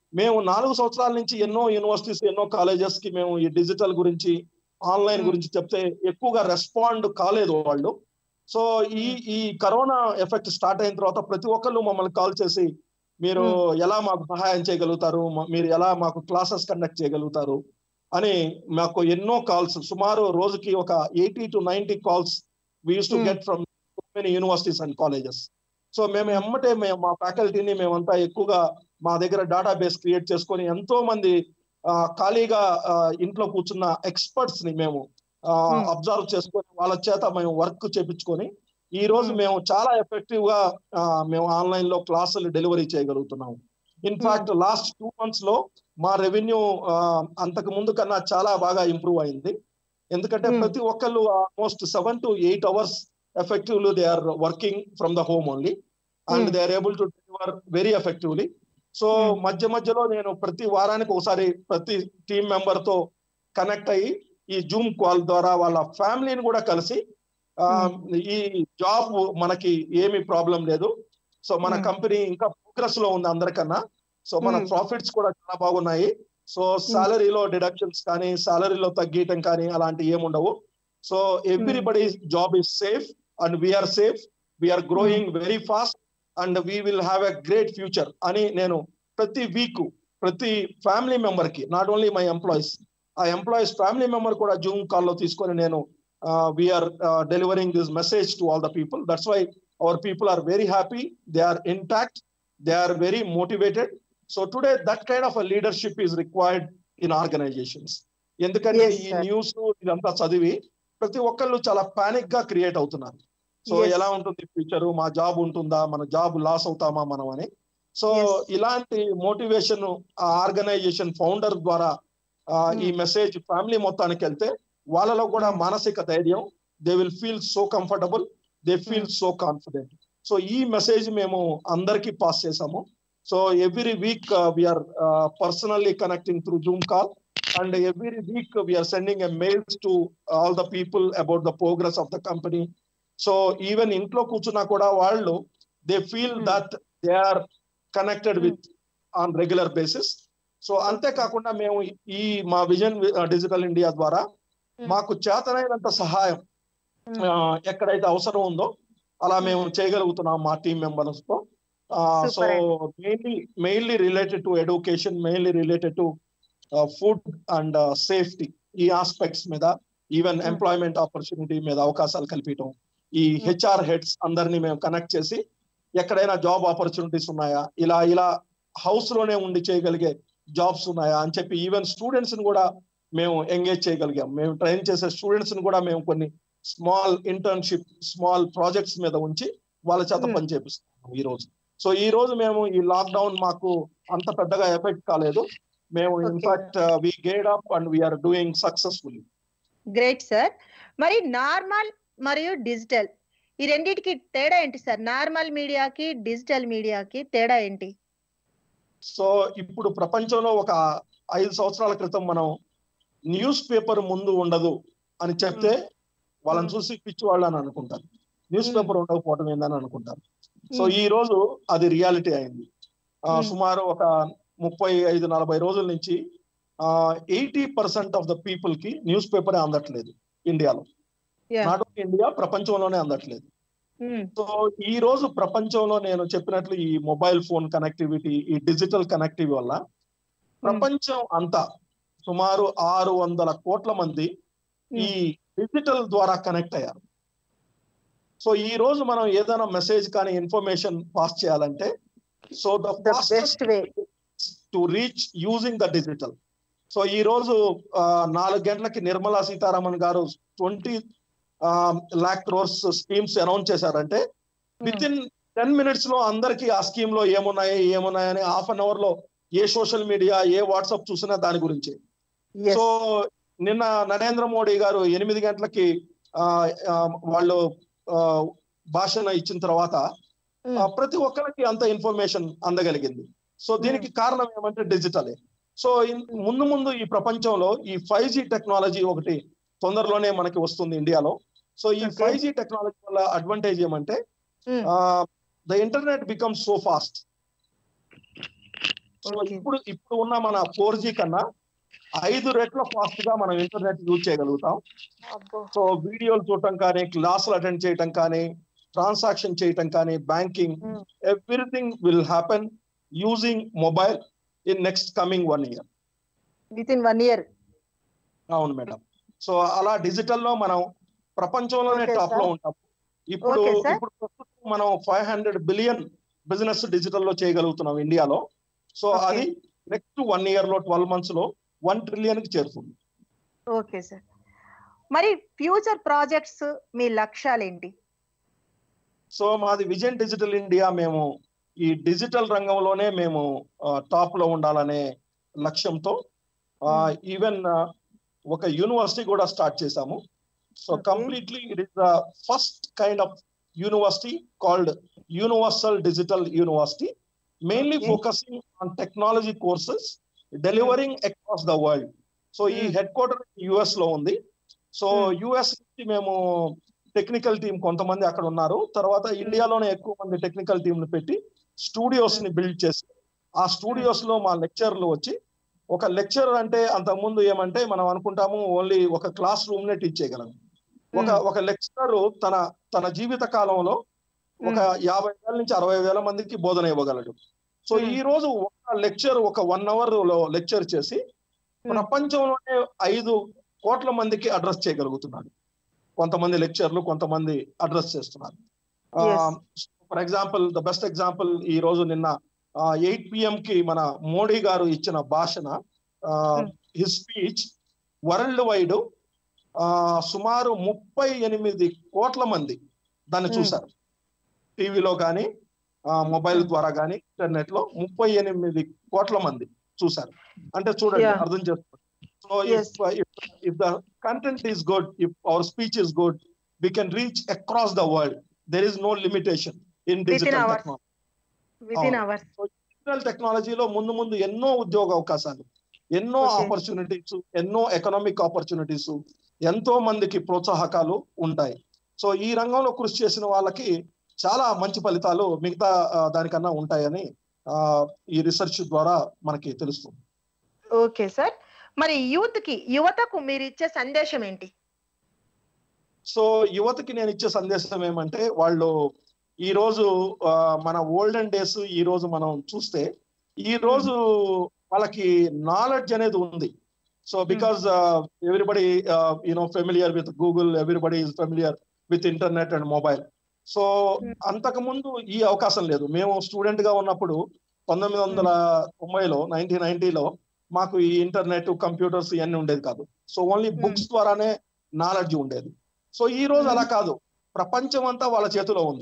మేము నాలుగు సంవత్సరాల నుంచి ఎన్నో యూనివర్సిటీస్ ఎన్నో కాలేజెస్ కి మేము ఈ డిజిటల్ గురించి ఆన్లైన్ Hmm. గురించి చెప్తే ఎక్కువగా రెస్పాండ్ కాలేదు వాళ్ళు సో ఈ ఈ కరోనా ఎఫెక్ట్ స్టార్ట్ అయిన తర్వాత ప్రతి ఒక్కళ్ళు మమ్మల్ని కాల్ చేసి మీరు ఎలా మాకు సహాయం చేయగలుగుతారు మ- మీరు ఎలా మాకు క్లాసెస్ కండక్ట్ చేయగలుగుతారు అని మాకు ఎన్నో కాల్స్ సుమారు రోజుకి ఒక eighty to ninety calls we used to Hmm. Get from many universities and colleges so మేము ఎమ్మటే మేము మా ఫ్యాకల్టీని మేమంతా ఎక్కువగా మా దగ్గర డేటా బేస్ క్రియేట్ చేసుకొని ఎంతో మంది ఆ, ఖాళీగా ఆ, ఇంట్లో కూర్చున్న ఎక్స్పర్ట్స్ ని మేము Hmm. అబ్జర్వ్ చేసుకొని వాళ్ళ చేత మేము వర్క్ చేపించుకొని ఈ రోజు Hmm. మేము చాలా ఎఫెక్టివ్ గా ఆ, మేము ఆన్లైన్ లో క్లాసులు డెలివరీ చేయగలుగుతున్నాము ఇన్ఫాక్ట్ లాస్ట్ టూ మంత్స్ లో మా రెవెన్యూ అంతకు ముందు కన్నా చాలా బాగా ఇంప్రూవ్ అయింది ఎందుకంటే Hmm. ప్రతి ఒక్కళ్ళు almost seven to eight hours effectively they are working from the home only and Hmm. They are able to deliver very effectively so Hmm. మధ్య మధ్యలో నేను ప్రతి వారానికి ఒకసారి ప్రతి టీం మెంబర్ తో కనెక్ట్ అయ్యి ఈ జూమ్ కాల్ ద్వారా వాళ్ళ ఫ్యామిలీని కూడా కలిసి ఆ, ఈ జాబ్ మనకి ఏమి ప్రాబ్లం లేదు సో మన Hmm. కంపెనీ ఇంకా ప్రోగ్రెస్ లో ఉంది అందరికన్నా సో మన Hmm. ప్రాఫిట్స్ కూడా చాలా బాగున్నాయి సో సాలరీలో డిడక్షన్స్ కానీ సాలరీలో తగ్గీయటం కానీ అలాంటి ఏముండవు so everybody job is safe and we are safe we are growing very fast and we will have a great future అని నేను ప్రతి వీక్ ప్రతి ఫ్యామిలీ మెంబర్ కి నాట్ ఓన్లీ మై ఎంప్లాయీస్ ఆ ఎంప్లాయీస్ ఫ్యామిలీ మెంబర్ కూడా జూమ్ కాల్ లో తీసుకొని నేను we are delivering this message to all the people that's why our people are very happy they are intact they are very motivated so today that kind of leadership is required in organizations ఎందుకంటే Yes, ఈ sir. News ఇదంతా చదివి ప్రతి ఒక్కళ్ళు చాలా panic గా create అవుతున్నారు so Yes. ఎలా ఉంటుంది ఫ్యూచర్ మా జాబ్ ఉంటుందా మన జాబ్ లాస్ అవుతామా మనం అని సో Yes. ఇలాంటి మోటివేషన్ ఆర్గనైజేషన్ ఫౌండర్ ద్వారా ఆ, ఈ మెసేజ్ ఫ్యామిలీ మొత్తానికి వెళ్తే వాళ్ళలో కూడా మానసిక ధైర్యం they will feel so comfortable they feel so confident so ఈ మెసేజ్ మేము అందరికీ పాస్ చేసాము so every week we are personally connecting through zoom call and every week we are sending a mails to all the people about the progress of the company so even ఇంట్లో కూర్చున్నా కూడా వాళ్ళు they feel Hmm. That they are connected Hmm. With on regular basis so అంతేకాకుండా మేము ఈ మా vision digital India ద్వారా Hmm. మాకు చేతనైనంత సహాయం Hmm. ఆ, ఎక్కడైతే అవసరం ఉందో అలా మేము చేయగలుగుతున్నాం మా టీం మెంబర్స్ తో so Super mainly mainly related to education mainly related to food and safety ఈ ఆస్పెక్ట్స్ మీద ఈవెన్ Hmm. ఎంప్లాయ్మెంట్ ఆపర్చునిటీ మీద అవకాశాలు కల్పించడం ఈ Hmm. హెచ్ఆర్ హెడ్స్ అందరినీ మేము కనెక్ట్ చేసి ఎక్కడైనా జాబ్ ఆపర్చునిటీస్ ఉన్నాయా ఇలా ఇలా హౌస్ లోనే ఉండి చేయగలిగే జాబ్స్ ఉన్నాయా అని చెప్పి ఈవెన్ స్టూడెంట్స్ ని కూడా మేము ఎంగేజ్ చేయగలిగాం మేము ట్రైన్ చేసే స్టూడెంట్స్ ని కూడా మేము కొన్ని స్మాల్ ఇంటర్న్షిప్ స్మాల్ ప్రాజెక్ట్స్ మీద ఉంచి వాళ్ళ చేత Hmm. పని చేపిస్తున్నాం ఈ రోజు సో ఈ రోజు మేము ఈ లాక్డౌన్ మాకు అంత పెద్దగా ఎఫెక్ట్ కాలేదు మేము Okay. ఇన్ఫాక్ట్ వి గేడ్ up and we are doing successfully great sir మరి నార్మల్ మరియు డిజిటల్ ఈ రెండింటికి తేడా ఏంటి సార్ నార్మల్ మీడియాకి డిజిటల్ మీడియాకి తేడా ఏంటి సో ఇప్పుడు ప్రపంచంలో ఒక ఐదు సంవత్సరాల క్రితం మనం న్యూస్ పేపర్ ముందు ఉండదు అని చెప్తే వాళ్ళని Hmm. చూసి పిచ్చి వాళ్ళు అని అనుకుంటారు న్యూస్ Hmm. పేపర్ ఉండకపోవడం ఏందని అనుకుంటారు సో Hmm. ఈ రోజు అది రియాలిటీ అయింది ఆ, Hmm. సుమారు ఒక ముప్పై ఐదు నలభై రోజుల నుంచి eighty percent of the people కి న్యూస్ పేపరే అందట్లేదు ఇండియాలో Yeah. నాట్ ఓన్లీ ఇండియా ప్రపంచంలోనే అందట్లేదు Hmm. సో ఈ రోజు ప్రపంచంలో నేను చెప్పినట్లు ఈ మొబైల్ ఫోన్ కనెక్టివిటీ ఈ డిజిటల్ కనెక్టివిటీ వల్ల ప్రపంచం అంతా సుమారు ఆరు వందల కోట్ల మంది ఈ డిజిటల్ ద్వారా కనెక్ట్ అయ్యారు సో ఈ రోజు మనం ఏదైనా మెసేజ్ కానీ ఇన్ఫర్మేషన్ పాస్ చేయాలంటే so the The best way. To reach using the digital so ఈ రోజు ఆ, నాలుగు గంటలకి Nirmala Sitharaman garu twenty lakh crores schemes announce చేశారంటే విత్ ఇన్ టెన్ మినిట్స్ లో అందరికి ఆ స్కీమ్ లో ఏమున్నాయి ఏమున్నాయని హాఫ్ అన్ అవర్ లో ఏ సోషల్ మీడియా ఏ వాట్సాప్ చూసినా దాని గురించి Yes. సో నిన్న నరేంద్ర మోడీ గారు ఎనిమిది గంటలకి ఆ, ఆ, వాళ్ళు ఆ, భాషణ ఇచ్చిన తర్వాత Hmm. ఆ, ప్రతి ఒక్కరికి అంత ఇన్ఫర్మేషన్ అందగలిగింది సో దీనికి కారణం ఏమంటే డిజిటలే సో ఇన్- ముందు ముందు ఈ ప్రపంచంలో ఈ ఫైవ్ జీ టెక్నాలజీ ఒకటి తొందరలోనే మనకి వస్తుంది ఇండియాలో సో ఈ Okay. ఫైవ్ జీ టెక్నాలజీ వల్ల అడ్వాంటేజ్ ఏమంటే Hmm. The internet become so fast so Okay. ఇప్పుడు ఇప్పుడు ఉన్న మన ఫోర్ జీ కన్నా ఐదు రెట్ల ఫాస్ట్ గా మనం ఇంటర్నెట్ యూజ్ చేయగలుగుతాం అబ్బో సో వీడియోలు చూడటం కానీ క్లాసులు అటెండ్ చేయటం కానీ ట్రాన్సాక్షన్ చేయటం కానీ banking Hmm. Everything will happen using mobile in next coming one year with in one year అవును మేడం సో అలా డిజిటల్ లో మనం ప్రపంచంలోనే Okay, టాప్ లో sir. ఉంటాం ఇప్పుడు Okay, sir. ఇప్పుడు ప్రస్తుతం మనం five hundred billion business digital లో చేయగలుగుతున్నాం ఇండియాలో సో Okay. అది నెక్స్ట్ వన్ ఇయర్ లో ట్వెల్వ్ మంత్స్ లో వన్ ట్రిలియన్ కి చేరుతుంది ఓకే సార్ మరి ఫ్యూచర్ ప్రాజెక్ట్స్ మీ లక్ష్యాలేంటి సో మాది విజన్ డిజిటల్ ఇండియా మేము ఈ డిజిటల్ రంగంలోనే మేము టాప్ లో ఉండాలనే లక్ష్యంతో ఈవెన్ ఒక యూనివర్సిటీ కూడా స్టార్ట్ చేశాము so Okay. Completely it is the first kind of university called universal digital university mainly Okay. Focusing on technology courses delivering across the world so ఈ Hmm. హెడ్ క్వార్టర్ యుఎస్ లో ఉంది so Hmm. US నుంచి మేము technical team కొంతమంది అక్కడ ఉన్నారు తర్వాత ఇండియాలోనే ఎక్కువ మంది టెక్నికల్ టీం ని పెట్టి స్టూడియోస్ ని బిల్డ్ చేసి ఆ స్టూడియోస్ లో మా లెక్చర్లు వచ్చి ఒక లెక్చర్ అంటే అంతకు ముందు ఏమంటే మనం అనుకుంటాము ఓన్లీ ఒక క్లాస్ రూమ్ నే టీచ్ చేయగలం ఒక ఒక లెక్చరర్ తన తన జీవిత కాలంలో ఒక యాభై వేల నుంచి అరవై వేల మందికి బోధన ఇవ్వగలడు సో Hmm. ఈ రోజు ఒక లెక్చర్ ఒక వన్ అవర్ లో లెక్చర్ చేసి ప్రపంచంలోనే ఐదు కోట్ల మందికి అడ్రస్ చేయగలుగుతున్నాడు కొంతమంది లెక్చర్లు కొంతమంది అడ్రస్ చేస్తున్నారు Yes. For example the best example ఈ రోజు నిన్న ఎయిట్ పిఎం కి మన మోడీ గారు ఇచ్చిన భాషణ హిస్ స్పీచ్ వరల్డ్ వైడ్ సుమారు ముప్పై ఎనిమిది కోట్ల మంది దాన్ని Hmm. చూశారు టీవీలో కానీ మొబైల్ ద్వారా కానీ ఇంటర్నెట్ లో ముప్పై ఎనిమిది కోట్ల మంది చూశారు అంటే చూడండి Yeah. అర్థం చేసుకోండి so Yes. If the content is good if our speech is good we can reach across the world there is no limitation in Within digital hours. Technology with in అవును. అవర్స్ డిజిటల్ టెక్నాలజీలో ముందు ముందు ఎన్నో ఉద్యోగ అవకాశాలు ఎన్నో Okay. Opportunities ఎన్నో economic opportunities ఎంతో మందికి ప్రోత్సాహకాలు ఉంటాయి సో ఈ రంగంలో కృషి చేసిన వాళ్ళకి చాలా మంచి ఫలితాలు మిగతా ఆ, దానికన్నా ఉంటాయని ఆ, ఈ రీసెర్చ్ ద్వారా మనకి తెలుస్తుంది ఓకే సార్ మరి యూత్ కి యువతకు మీరు ఇచ్చే సందేశం ఏంటి సో యువతకి నేను ఇచ్చే సందేశం ఏమంటే వాళ్ళు ఈ రోజు ఆ, మన ఓల్డెన్ డేస్ ఈ రోజు మనం చూస్తే ఈ రోజు వాళ్ళకి నాలెడ్జ్ అనేది ఉంది so because everybody you know familiar with Google everybody is familiar with internet and mobile so అంతకు ముందు ఈ అవకాశం లేదు మేము స్టూడెంట్ గా ఉన్నప్పుడు పంతొమ్మిది వందల తొంభైలో నైన్టీన్ నైన్టీలో మాకు ఈ ఇంటర్నెట్ కంప్యూటర్స్ ఇవన్నీ ఉండేది కాదు సో ఓన్లీ బుక్స్ ద్వారానే నాలెడ్జ్ ఉండేది సో ఈ రోజు అలా కాదు ప్రపంచం అంతా వాళ్ళ చేతిలో ఉంది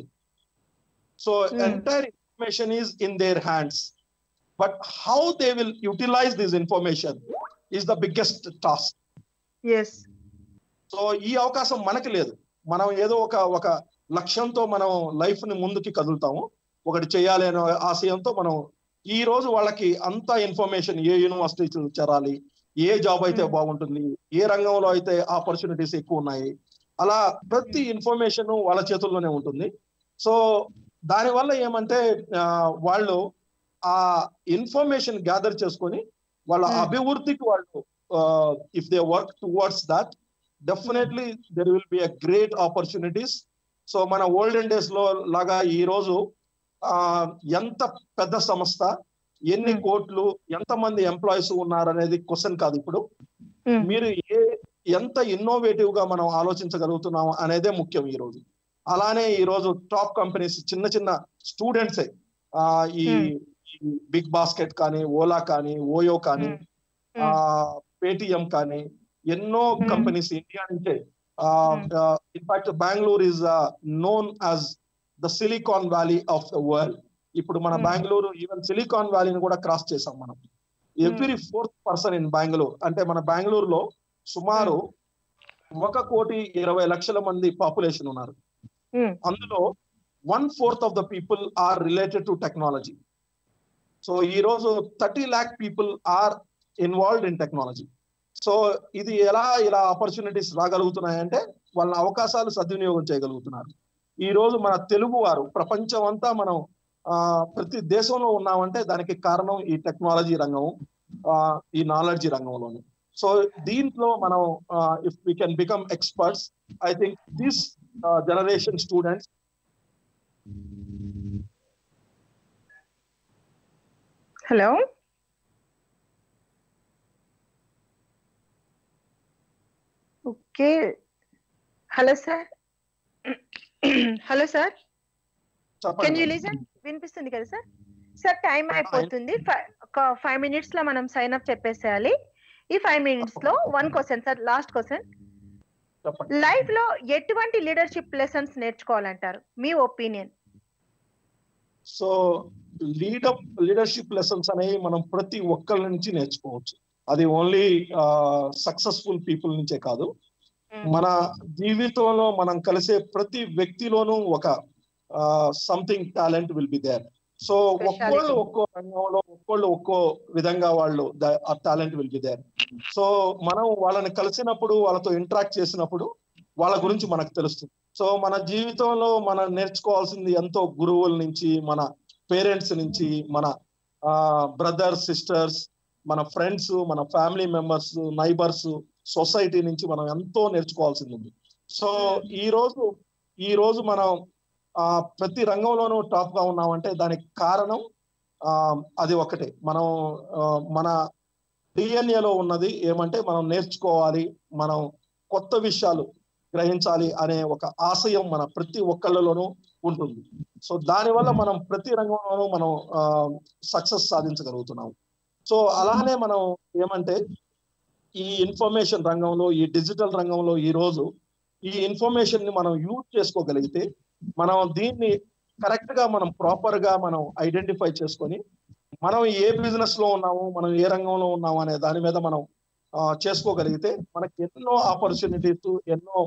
so Hmm. Entire information is in their hands but how they will utilize this information is the biggest task yes so ఈ అవకాశం మనకి లేదు మనం ఏదో ఒక ఒక లక్ష్యంతో మనం లైఫ్ ని ముందుకి కదులుతాము ఒకటి చేయాలి అనే ఆశయంతో మనం ఈ రోజు వాళ్ళకి అంత ఇన్ఫర్మేషన్ ఏ యూనివర్సిటీ చేరాలి ఏ జాబ్ అయితే Hmm. బాగుంటుంది ఏ రంగంలో అయితే ఆపర్చునిటీస్ ఎక్కువ ఉన్నాయి అలా ప్రతి ఇన్ఫర్మేషన్ వాళ్ళ చేతుల్లోనే ఉంటుంది సో దానివల్ల ఏమంటే ఆ, వాళ్ళు ఆ ఇన్ఫర్మేషన్ గ్యాదర్ చేసుకొని వాళ్ళ Hmm. అభివృద్ధికి వాళ్ళు if they work towards that definitely there will be a great opportunities so మన ఓల్డెన్ డేస్ లో లాగా ఈ రోజు ఆ ఎంత పెద్ద సంస్థ ఎన్ని Hmm. కోట్లు ఎంత మంది ఎంప్లాయీస్ ఉన్నారనేది క్వశ్చన్ కాదు ఇప్పుడు మీరు ఏ ఎంత ఇన్నోవేటివ్ గా మనం ఆలోచించగలుగుతున్నాం అనేదే ముఖ్యం ఈ రోజు అలానే ఈ రోజు టాప్ కంపెనీస్ చిన్న చిన్న స్టూడెంట్సే ఆ ఈ బిగ్ బాస్కెట్ కానీ ఓలా కానీ ఓయో కానీ ఆ పేటిఎం కానీ ఎన్నో Hmm. కంపెనీస్ ఇండియా నుంచే Hmm. In fact Bengaluru is known as the silicon valley of the world ఇప్పుడు మన Hmm. బెంగళూరు ఈవెన్ సిలికాన్ వ్యాలీని కూడా క్రాస్ చేసాం మనం every fourth person in Bengaluru అంటే మన బెంగళూరులో సుమారు ఒక కోటి ఇరవై లక్షల మంది పాపులేషన్ ఉన్నారు అందులో one fourth of the people are related to technology so ఈ రోజు thirty lakh people are involved in technology so ఇది ఎలా ఇలా ఆపర్చునిటీస్ రాగలుగుతున్నాయంటే వాళ్ళ అవకాశాలు సద్వినియోగం చేయగలుగుతున్నారు ఈ రోజు మన తెలుగు వారు ప్రపంచం అంతా మనం ఆ, ప్రతి దేశంలో ఉన్నామంటే దానికి కారణం ఈ టెక్నాలజీ రంగం ఆ, ఈ నాలెడ్జీ రంగంలోనే సో దీంట్లో మనం if we can become experts I think this generation students hello okay hello sir hello sir can you listen వినిపిస్తుంది కదా సార్ సార్ టైం అయిపోతుంది ఫై- ఒక ఫైవ్ మినిట్స్ లో మనం సైన్ అప్ చెప్పేసేయాలి ఈ ఫైవ్ మినిట్స్ లో one question sir last question చెప్పండి లైఫ్ లో ఎటువంటి లీడర్షిప్ లెసన్స్ నేర్చుకోవాలంటారు మీ opinion so lead up leadership lessons అనేవి మనం ప్రతి ఒక్కరి నుంచి నేర్చుకోవచ్చు అది ఓన్లీ సక్సెస్ఫుల్ పీపుల్ నుంచే కాదు మన జీవితంలో మనం కలిసే ప్రతి వ్యక్తిలోనూ ఒక something talent will be there so ఒక్కోళ్ళు ఒక్కో రంగంలో ఒక్కోళ్ళు ఒక్కో విధంగా వాళ్ళు ద- ఆ talent will be there so మనం వాళ్ళని కలిసినప్పుడు వాళ్ళతో ఇంటరాక్ట్ చేసినప్పుడు వాళ్ళ గురించి మనకు తెలుస్తుంది సో మన జీవితంలో మనం నేర్చుకోవాల్సింది ఎంతో గురువుల నుంచి మన పేరెంట్స్ నుంచి మన బ్రదర్స్ సిస్టర్స్ మన ఫ్రెండ్స్ మన ఫ్యామిలీ మెంబర్స్ నైబర్స్ సొసైటీ నుంచి మనం ఎంతో నేర్చుకోవాల్సింది ఉంది సో ఈ రోజు ఈ రోజు మనం ఆ ప్రతి రంగంలోనూ టాప్ గా ఉన్నామంటే దానికి కారణం ఆ అది ఒకటే మనం ఆ, మన డిఎన్ఏలో ఉన్నది ఏమంటే మనం నేర్చుకోవాలి మనం కొత్త విషయాలు గ్రహించాలి అనే ఒక ఆశయం మన ప్రతి ఒక్కళ్ళలోనూ ఉంటుంది సో దానివల్ల మనం ప్రతి రంగంలోనూ మనం సక్సెస్ సాధించగలుగుతున్నాం సో అలానే మనం ఏమంటే ఈ ఇన్ఫర్మేషన్ రంగంలో ఈ డిజిటల్ రంగంలో ఈ రోజు ఈ ఇన్ఫర్మేషన్ ని మనం యూజ్ చేసుకోగలిగితే మనం దీన్ని కరెక్ట్ గా మనం ప్రాపర్ గా మనం ఐడెంటిఫై చేసుకొని మనం ఏ బిజినెస్ లో ఉన్నాము మనం ఏ రంగంలో ఉన్నాము అనే దాని మీద మనం ఆ, చేసుకోగలిగితే మనకి ఎన్నో ఆపర్చునిటీస్ ఎన్నో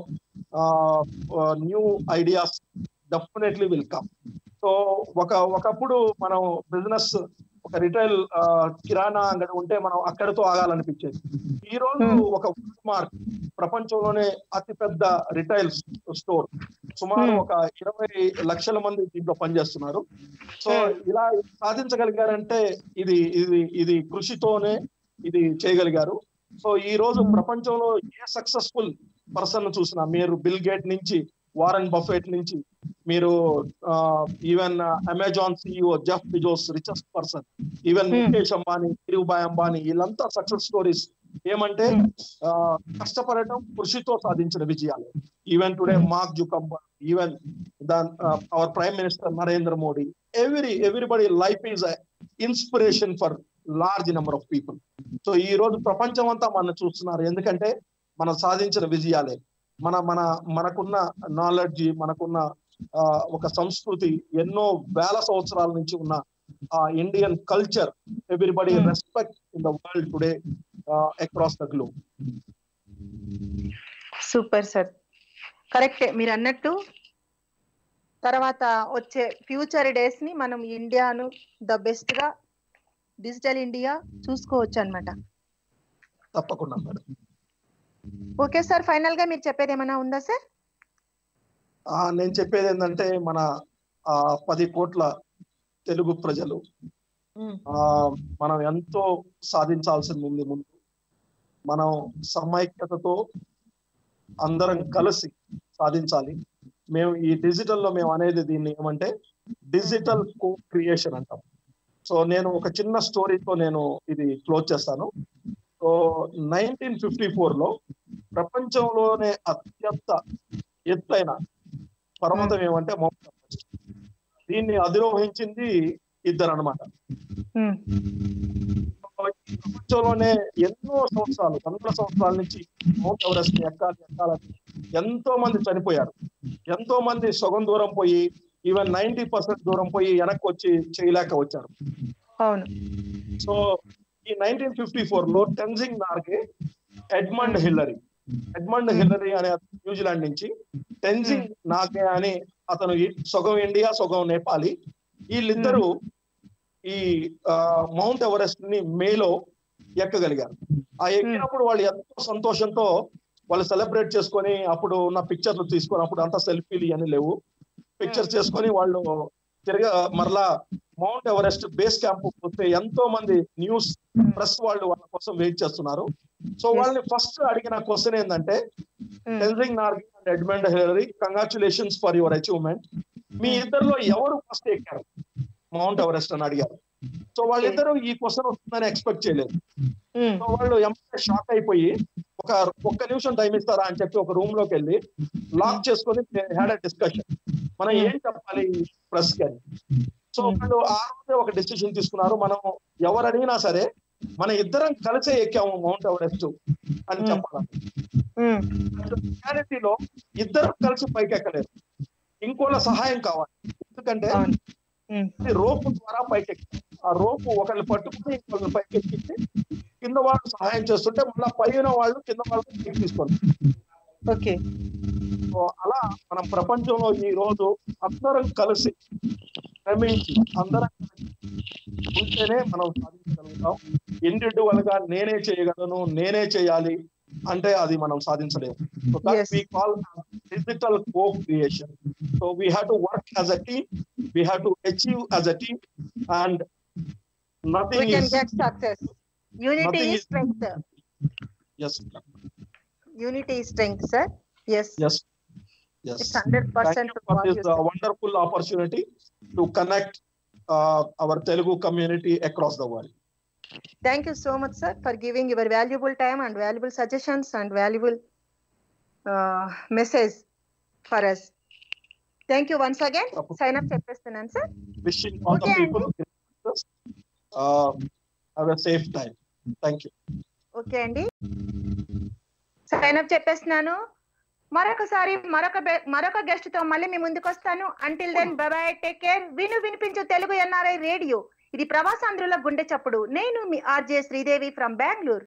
new ideas definitely will come so ఒక ఒకప్పుడు మనం బిజినెస్ ఒక రిటైల్ కిరాణా అంగడి ఉంటే మనం అక్కడితో ఆగాలనిపించేది ఈ రోజు ఒక మార్క్ ప్రపంచంలోనే అతిపెద్ద రిటైల్ స్టోర్ సుమారు ఒక ఇరవై లక్షల మంది దీంట్లో పనిచేస్తున్నారు సో ఇలా సాధించగలిగారంటే ఇది ఇది ఇది కృషితోనే ఇది చేయగలిగారు సో ఈ రోజు ప్రపంచంలో ఏ సక్సెస్ఫుల్ పర్సన్ చూసినా మీరు బిల్ గేట్ నుంచి వారన్ బఫెట్ నుంచి మీరు even Amazon CEO Jeff Bezos richest person even Mukesh Ambani Dhirubhai Ambani వీళ్ళంతా సక్సెస్ స్టోరీస్ ఏమంటే ఆ, కష్టపడటం కృషితో సాధించిన విజయాలు even today Mark Zuckerberg even then our prime minister Narendra Modi every everybody life is inspiration for large number of people so ఈ రోజు ప్రపంచం అంతా మన చూస్తున్నారు ఎందుకంటే మనం సాధించిన విజయాలే మన మన మనకున్న నాలెడ్జ్ మనకున్న ఆ, ఒక సంస్కృతి ఎన్నో వేల సంవత్సరాల నుంచి ఉన్న ఆ Indian culture everybody respect in the world today across the globe super sir కరెక్టే మీరు అన్నట్టు తర్వాత వచ్చే ఫ్యూచర్ డేస్ ని మనం ఇండియాను ద బెస్ట్ గా డిజిటల్ ఇండియా చూసుకోవచ్చు అన్నమాట తప్పకుండా మేడం ఓకే సార్ ఫైనల్ గా మీరు చెప్పేది ఏమైనా ఉందా సార్ ఆ, నేను చెప్పేది ఏంటంటే మన ఆ పది కోట్ల తెలుగు ప్రజలు ఆ మనం ఎంతో సాధించాల్సింది ఉంది ముందు మనం సమైక్యతతో అందరం కలిసి సాధించాలి మేము ఈ డిజిటల్ లో మేము అనేది దీన్ని ఏమంటే డిజిటల్ కో క్రియేషన్ అంటాం సో నేను ఒక చిన్న స్టోరీతో నేను ఇది క్లోజ్ చేస్తాను సో నైన్టీన్ ఫిఫ్టీ ఫోర్ లో ప్రపంచంలోనే అత్యంత ఎత్తైన పర్వతం ఏమంటే మౌంట్ ఎవరెస్ట్ దీన్ని అధిరోహించింది ఇద్దరు అనమాట ప్రపంచంలోనే ఎన్నో సంవత్సరాలు వందల సంవత్సరాల నుంచి మౌంట్ ఎవరెస్ట్ ని ఎక్కాలి ఎక్కాలని ఎంతో మంది చనిపోయారు ఎంతో మంది సగం దూరం పోయి ఈవెన్ నైన్టీ పర్సెంట్ దూరం పోయి వెనక్కి వచ్చి చేయలేక వచ్చారు అవును సో ఈ నైన్టీన్ ఫిఫ్టీ ఫోర్ లో Tenzing Norgay Edmund Hillary Edmund Hillary అనే అతను న్యూజిలాండ్ నుంచి టెన్జింగ్ నాగే అని అతను ఈ- సగం ఇండియా సగం నేపాలి వీళ్ళిద్దరూ ఈ ఆ, మౌంట్ ఎవరెస్ట్ ని మేలో ఎక్కగలిగారు ఆ ఎక్కినప్పుడు వాళ్ళు ఎంతో సంతోషంతో వాళ్ళు సెలబ్రేట్ చేసుకొని అప్పుడు ఉన్న పిక్చర్లు తీసుకొని అప్పుడు అంతా సెల్ఫీలు ఇవన్నీ లేవు పిక్చర్ చేసుకొని వాళ్ళు తిరగ మరలా మౌంట్ ఎవరెస్ట్ బేస్ క్యాంప్ వస్తే ఎంతో మంది న్యూస్ ప్రెస్ వాళ్ళు వాళ్ళ కోసం వెయిట్ చేస్తున్నారు సో Yes. వాళ్ళని ఫస్ట్ అడిగిన క్వశ్చన్ ఏంటంటే um, Tenzing Norgay and Edmund Hillary congratulations for your achievement మీ ఇద్దరిలో ఎవరు ఫస్ట్ ఎక్కారు మౌంట్ ఎవరెస్ట్ అని అడిగారు సో వాళ్ళిద్దరూ ఈ క్వశ్చన్ వస్తుందని ఎక్స్పెక్ట్ చేయలేదు ఉమ్, సో వాళ్ళు ఎంపీ షాక్ అయిపోయి ఒక ఒక్క నిమిషం టైం ఇస్తారా అని చెప్పి ఒక రూమ్ లోకి వెళ్ళి లాక్ చేసుకొని హ్యాడ్ అ డిస్కషన్ మనం ఏం చెప్పాలి ప్రెస్ కి అని సో వాళ్ళు ఆ రోజే ఒక డెసిషన్ తీసుకున్నారు మనం ఎవరు అడిగినా సరే మన ఇద్దరం కలిసే ఎక్కాము మౌంట్ ఎవరెస్ట్ అని Hmm. చెప్పాలి ఉమ్, రియాలిటీలో ఇద్దరు కలిసి పైకి ఎక్కలేరు ఇంకోళ్ళ సహాయం కావాలి ఎందుకంటే అవును. ఉమ్, రోపు ద్వారా పైకి ఎక్కాలి ఆ రోపు ఒకళ్ళు పట్టుకుని ఇంకొకళ్ళు పైకి ఎక్కించి కింద వాళ్ళు సహాయం చేస్తుంటే మళ్ళీ పైన వాళ్ళు కింద వాళ్ళు పైకి తీసుకోండి ఓకే సో అలా మనం ప్రపంచంలో ఈ రోజు అందరం కలిసి శ్రమించి అందరం కలిసి ఉంటేనే మనం సాధించగలుగుతాం ఇండివిజువల్ గా నేనే చేయగలను నేనే చేయాలి అంటే అది మనం సాధించలేము so Yes. We call digital co creation so we have to work as a team we have to achieve as a team and we nothing can is get success unity Nothing is is- strength yes unity is strength sir yes yes yes it's 100% Thank you for what this you uh, said. wonderful opportunity to connect uh, our Telugu community across the world. Thank you so much, sir, for giving your valuable time and valuable suggestions and valuable uh, message for us. Thank you once again. Sign up చెప్పేస్తున్నాను sir Wishing all Okay, the people uh, have a safe time. Thank you. Okay అండి sign up చెప్పేస్తున్నాను మరొకసారి మరొక బె- మరొక guest తో మళ్ళీ మీ ముందుకు వస్తాను until then bye take care విను వినిపించు తెలుగు ఎన్ఆర్ఐ రేడియో ఇది ప్రవాసాంధ్రుల గుండె చప్పుడు నేను మీ ఆర్జే శ్రీదేవి ఫ్రమ్ బెంగళూరు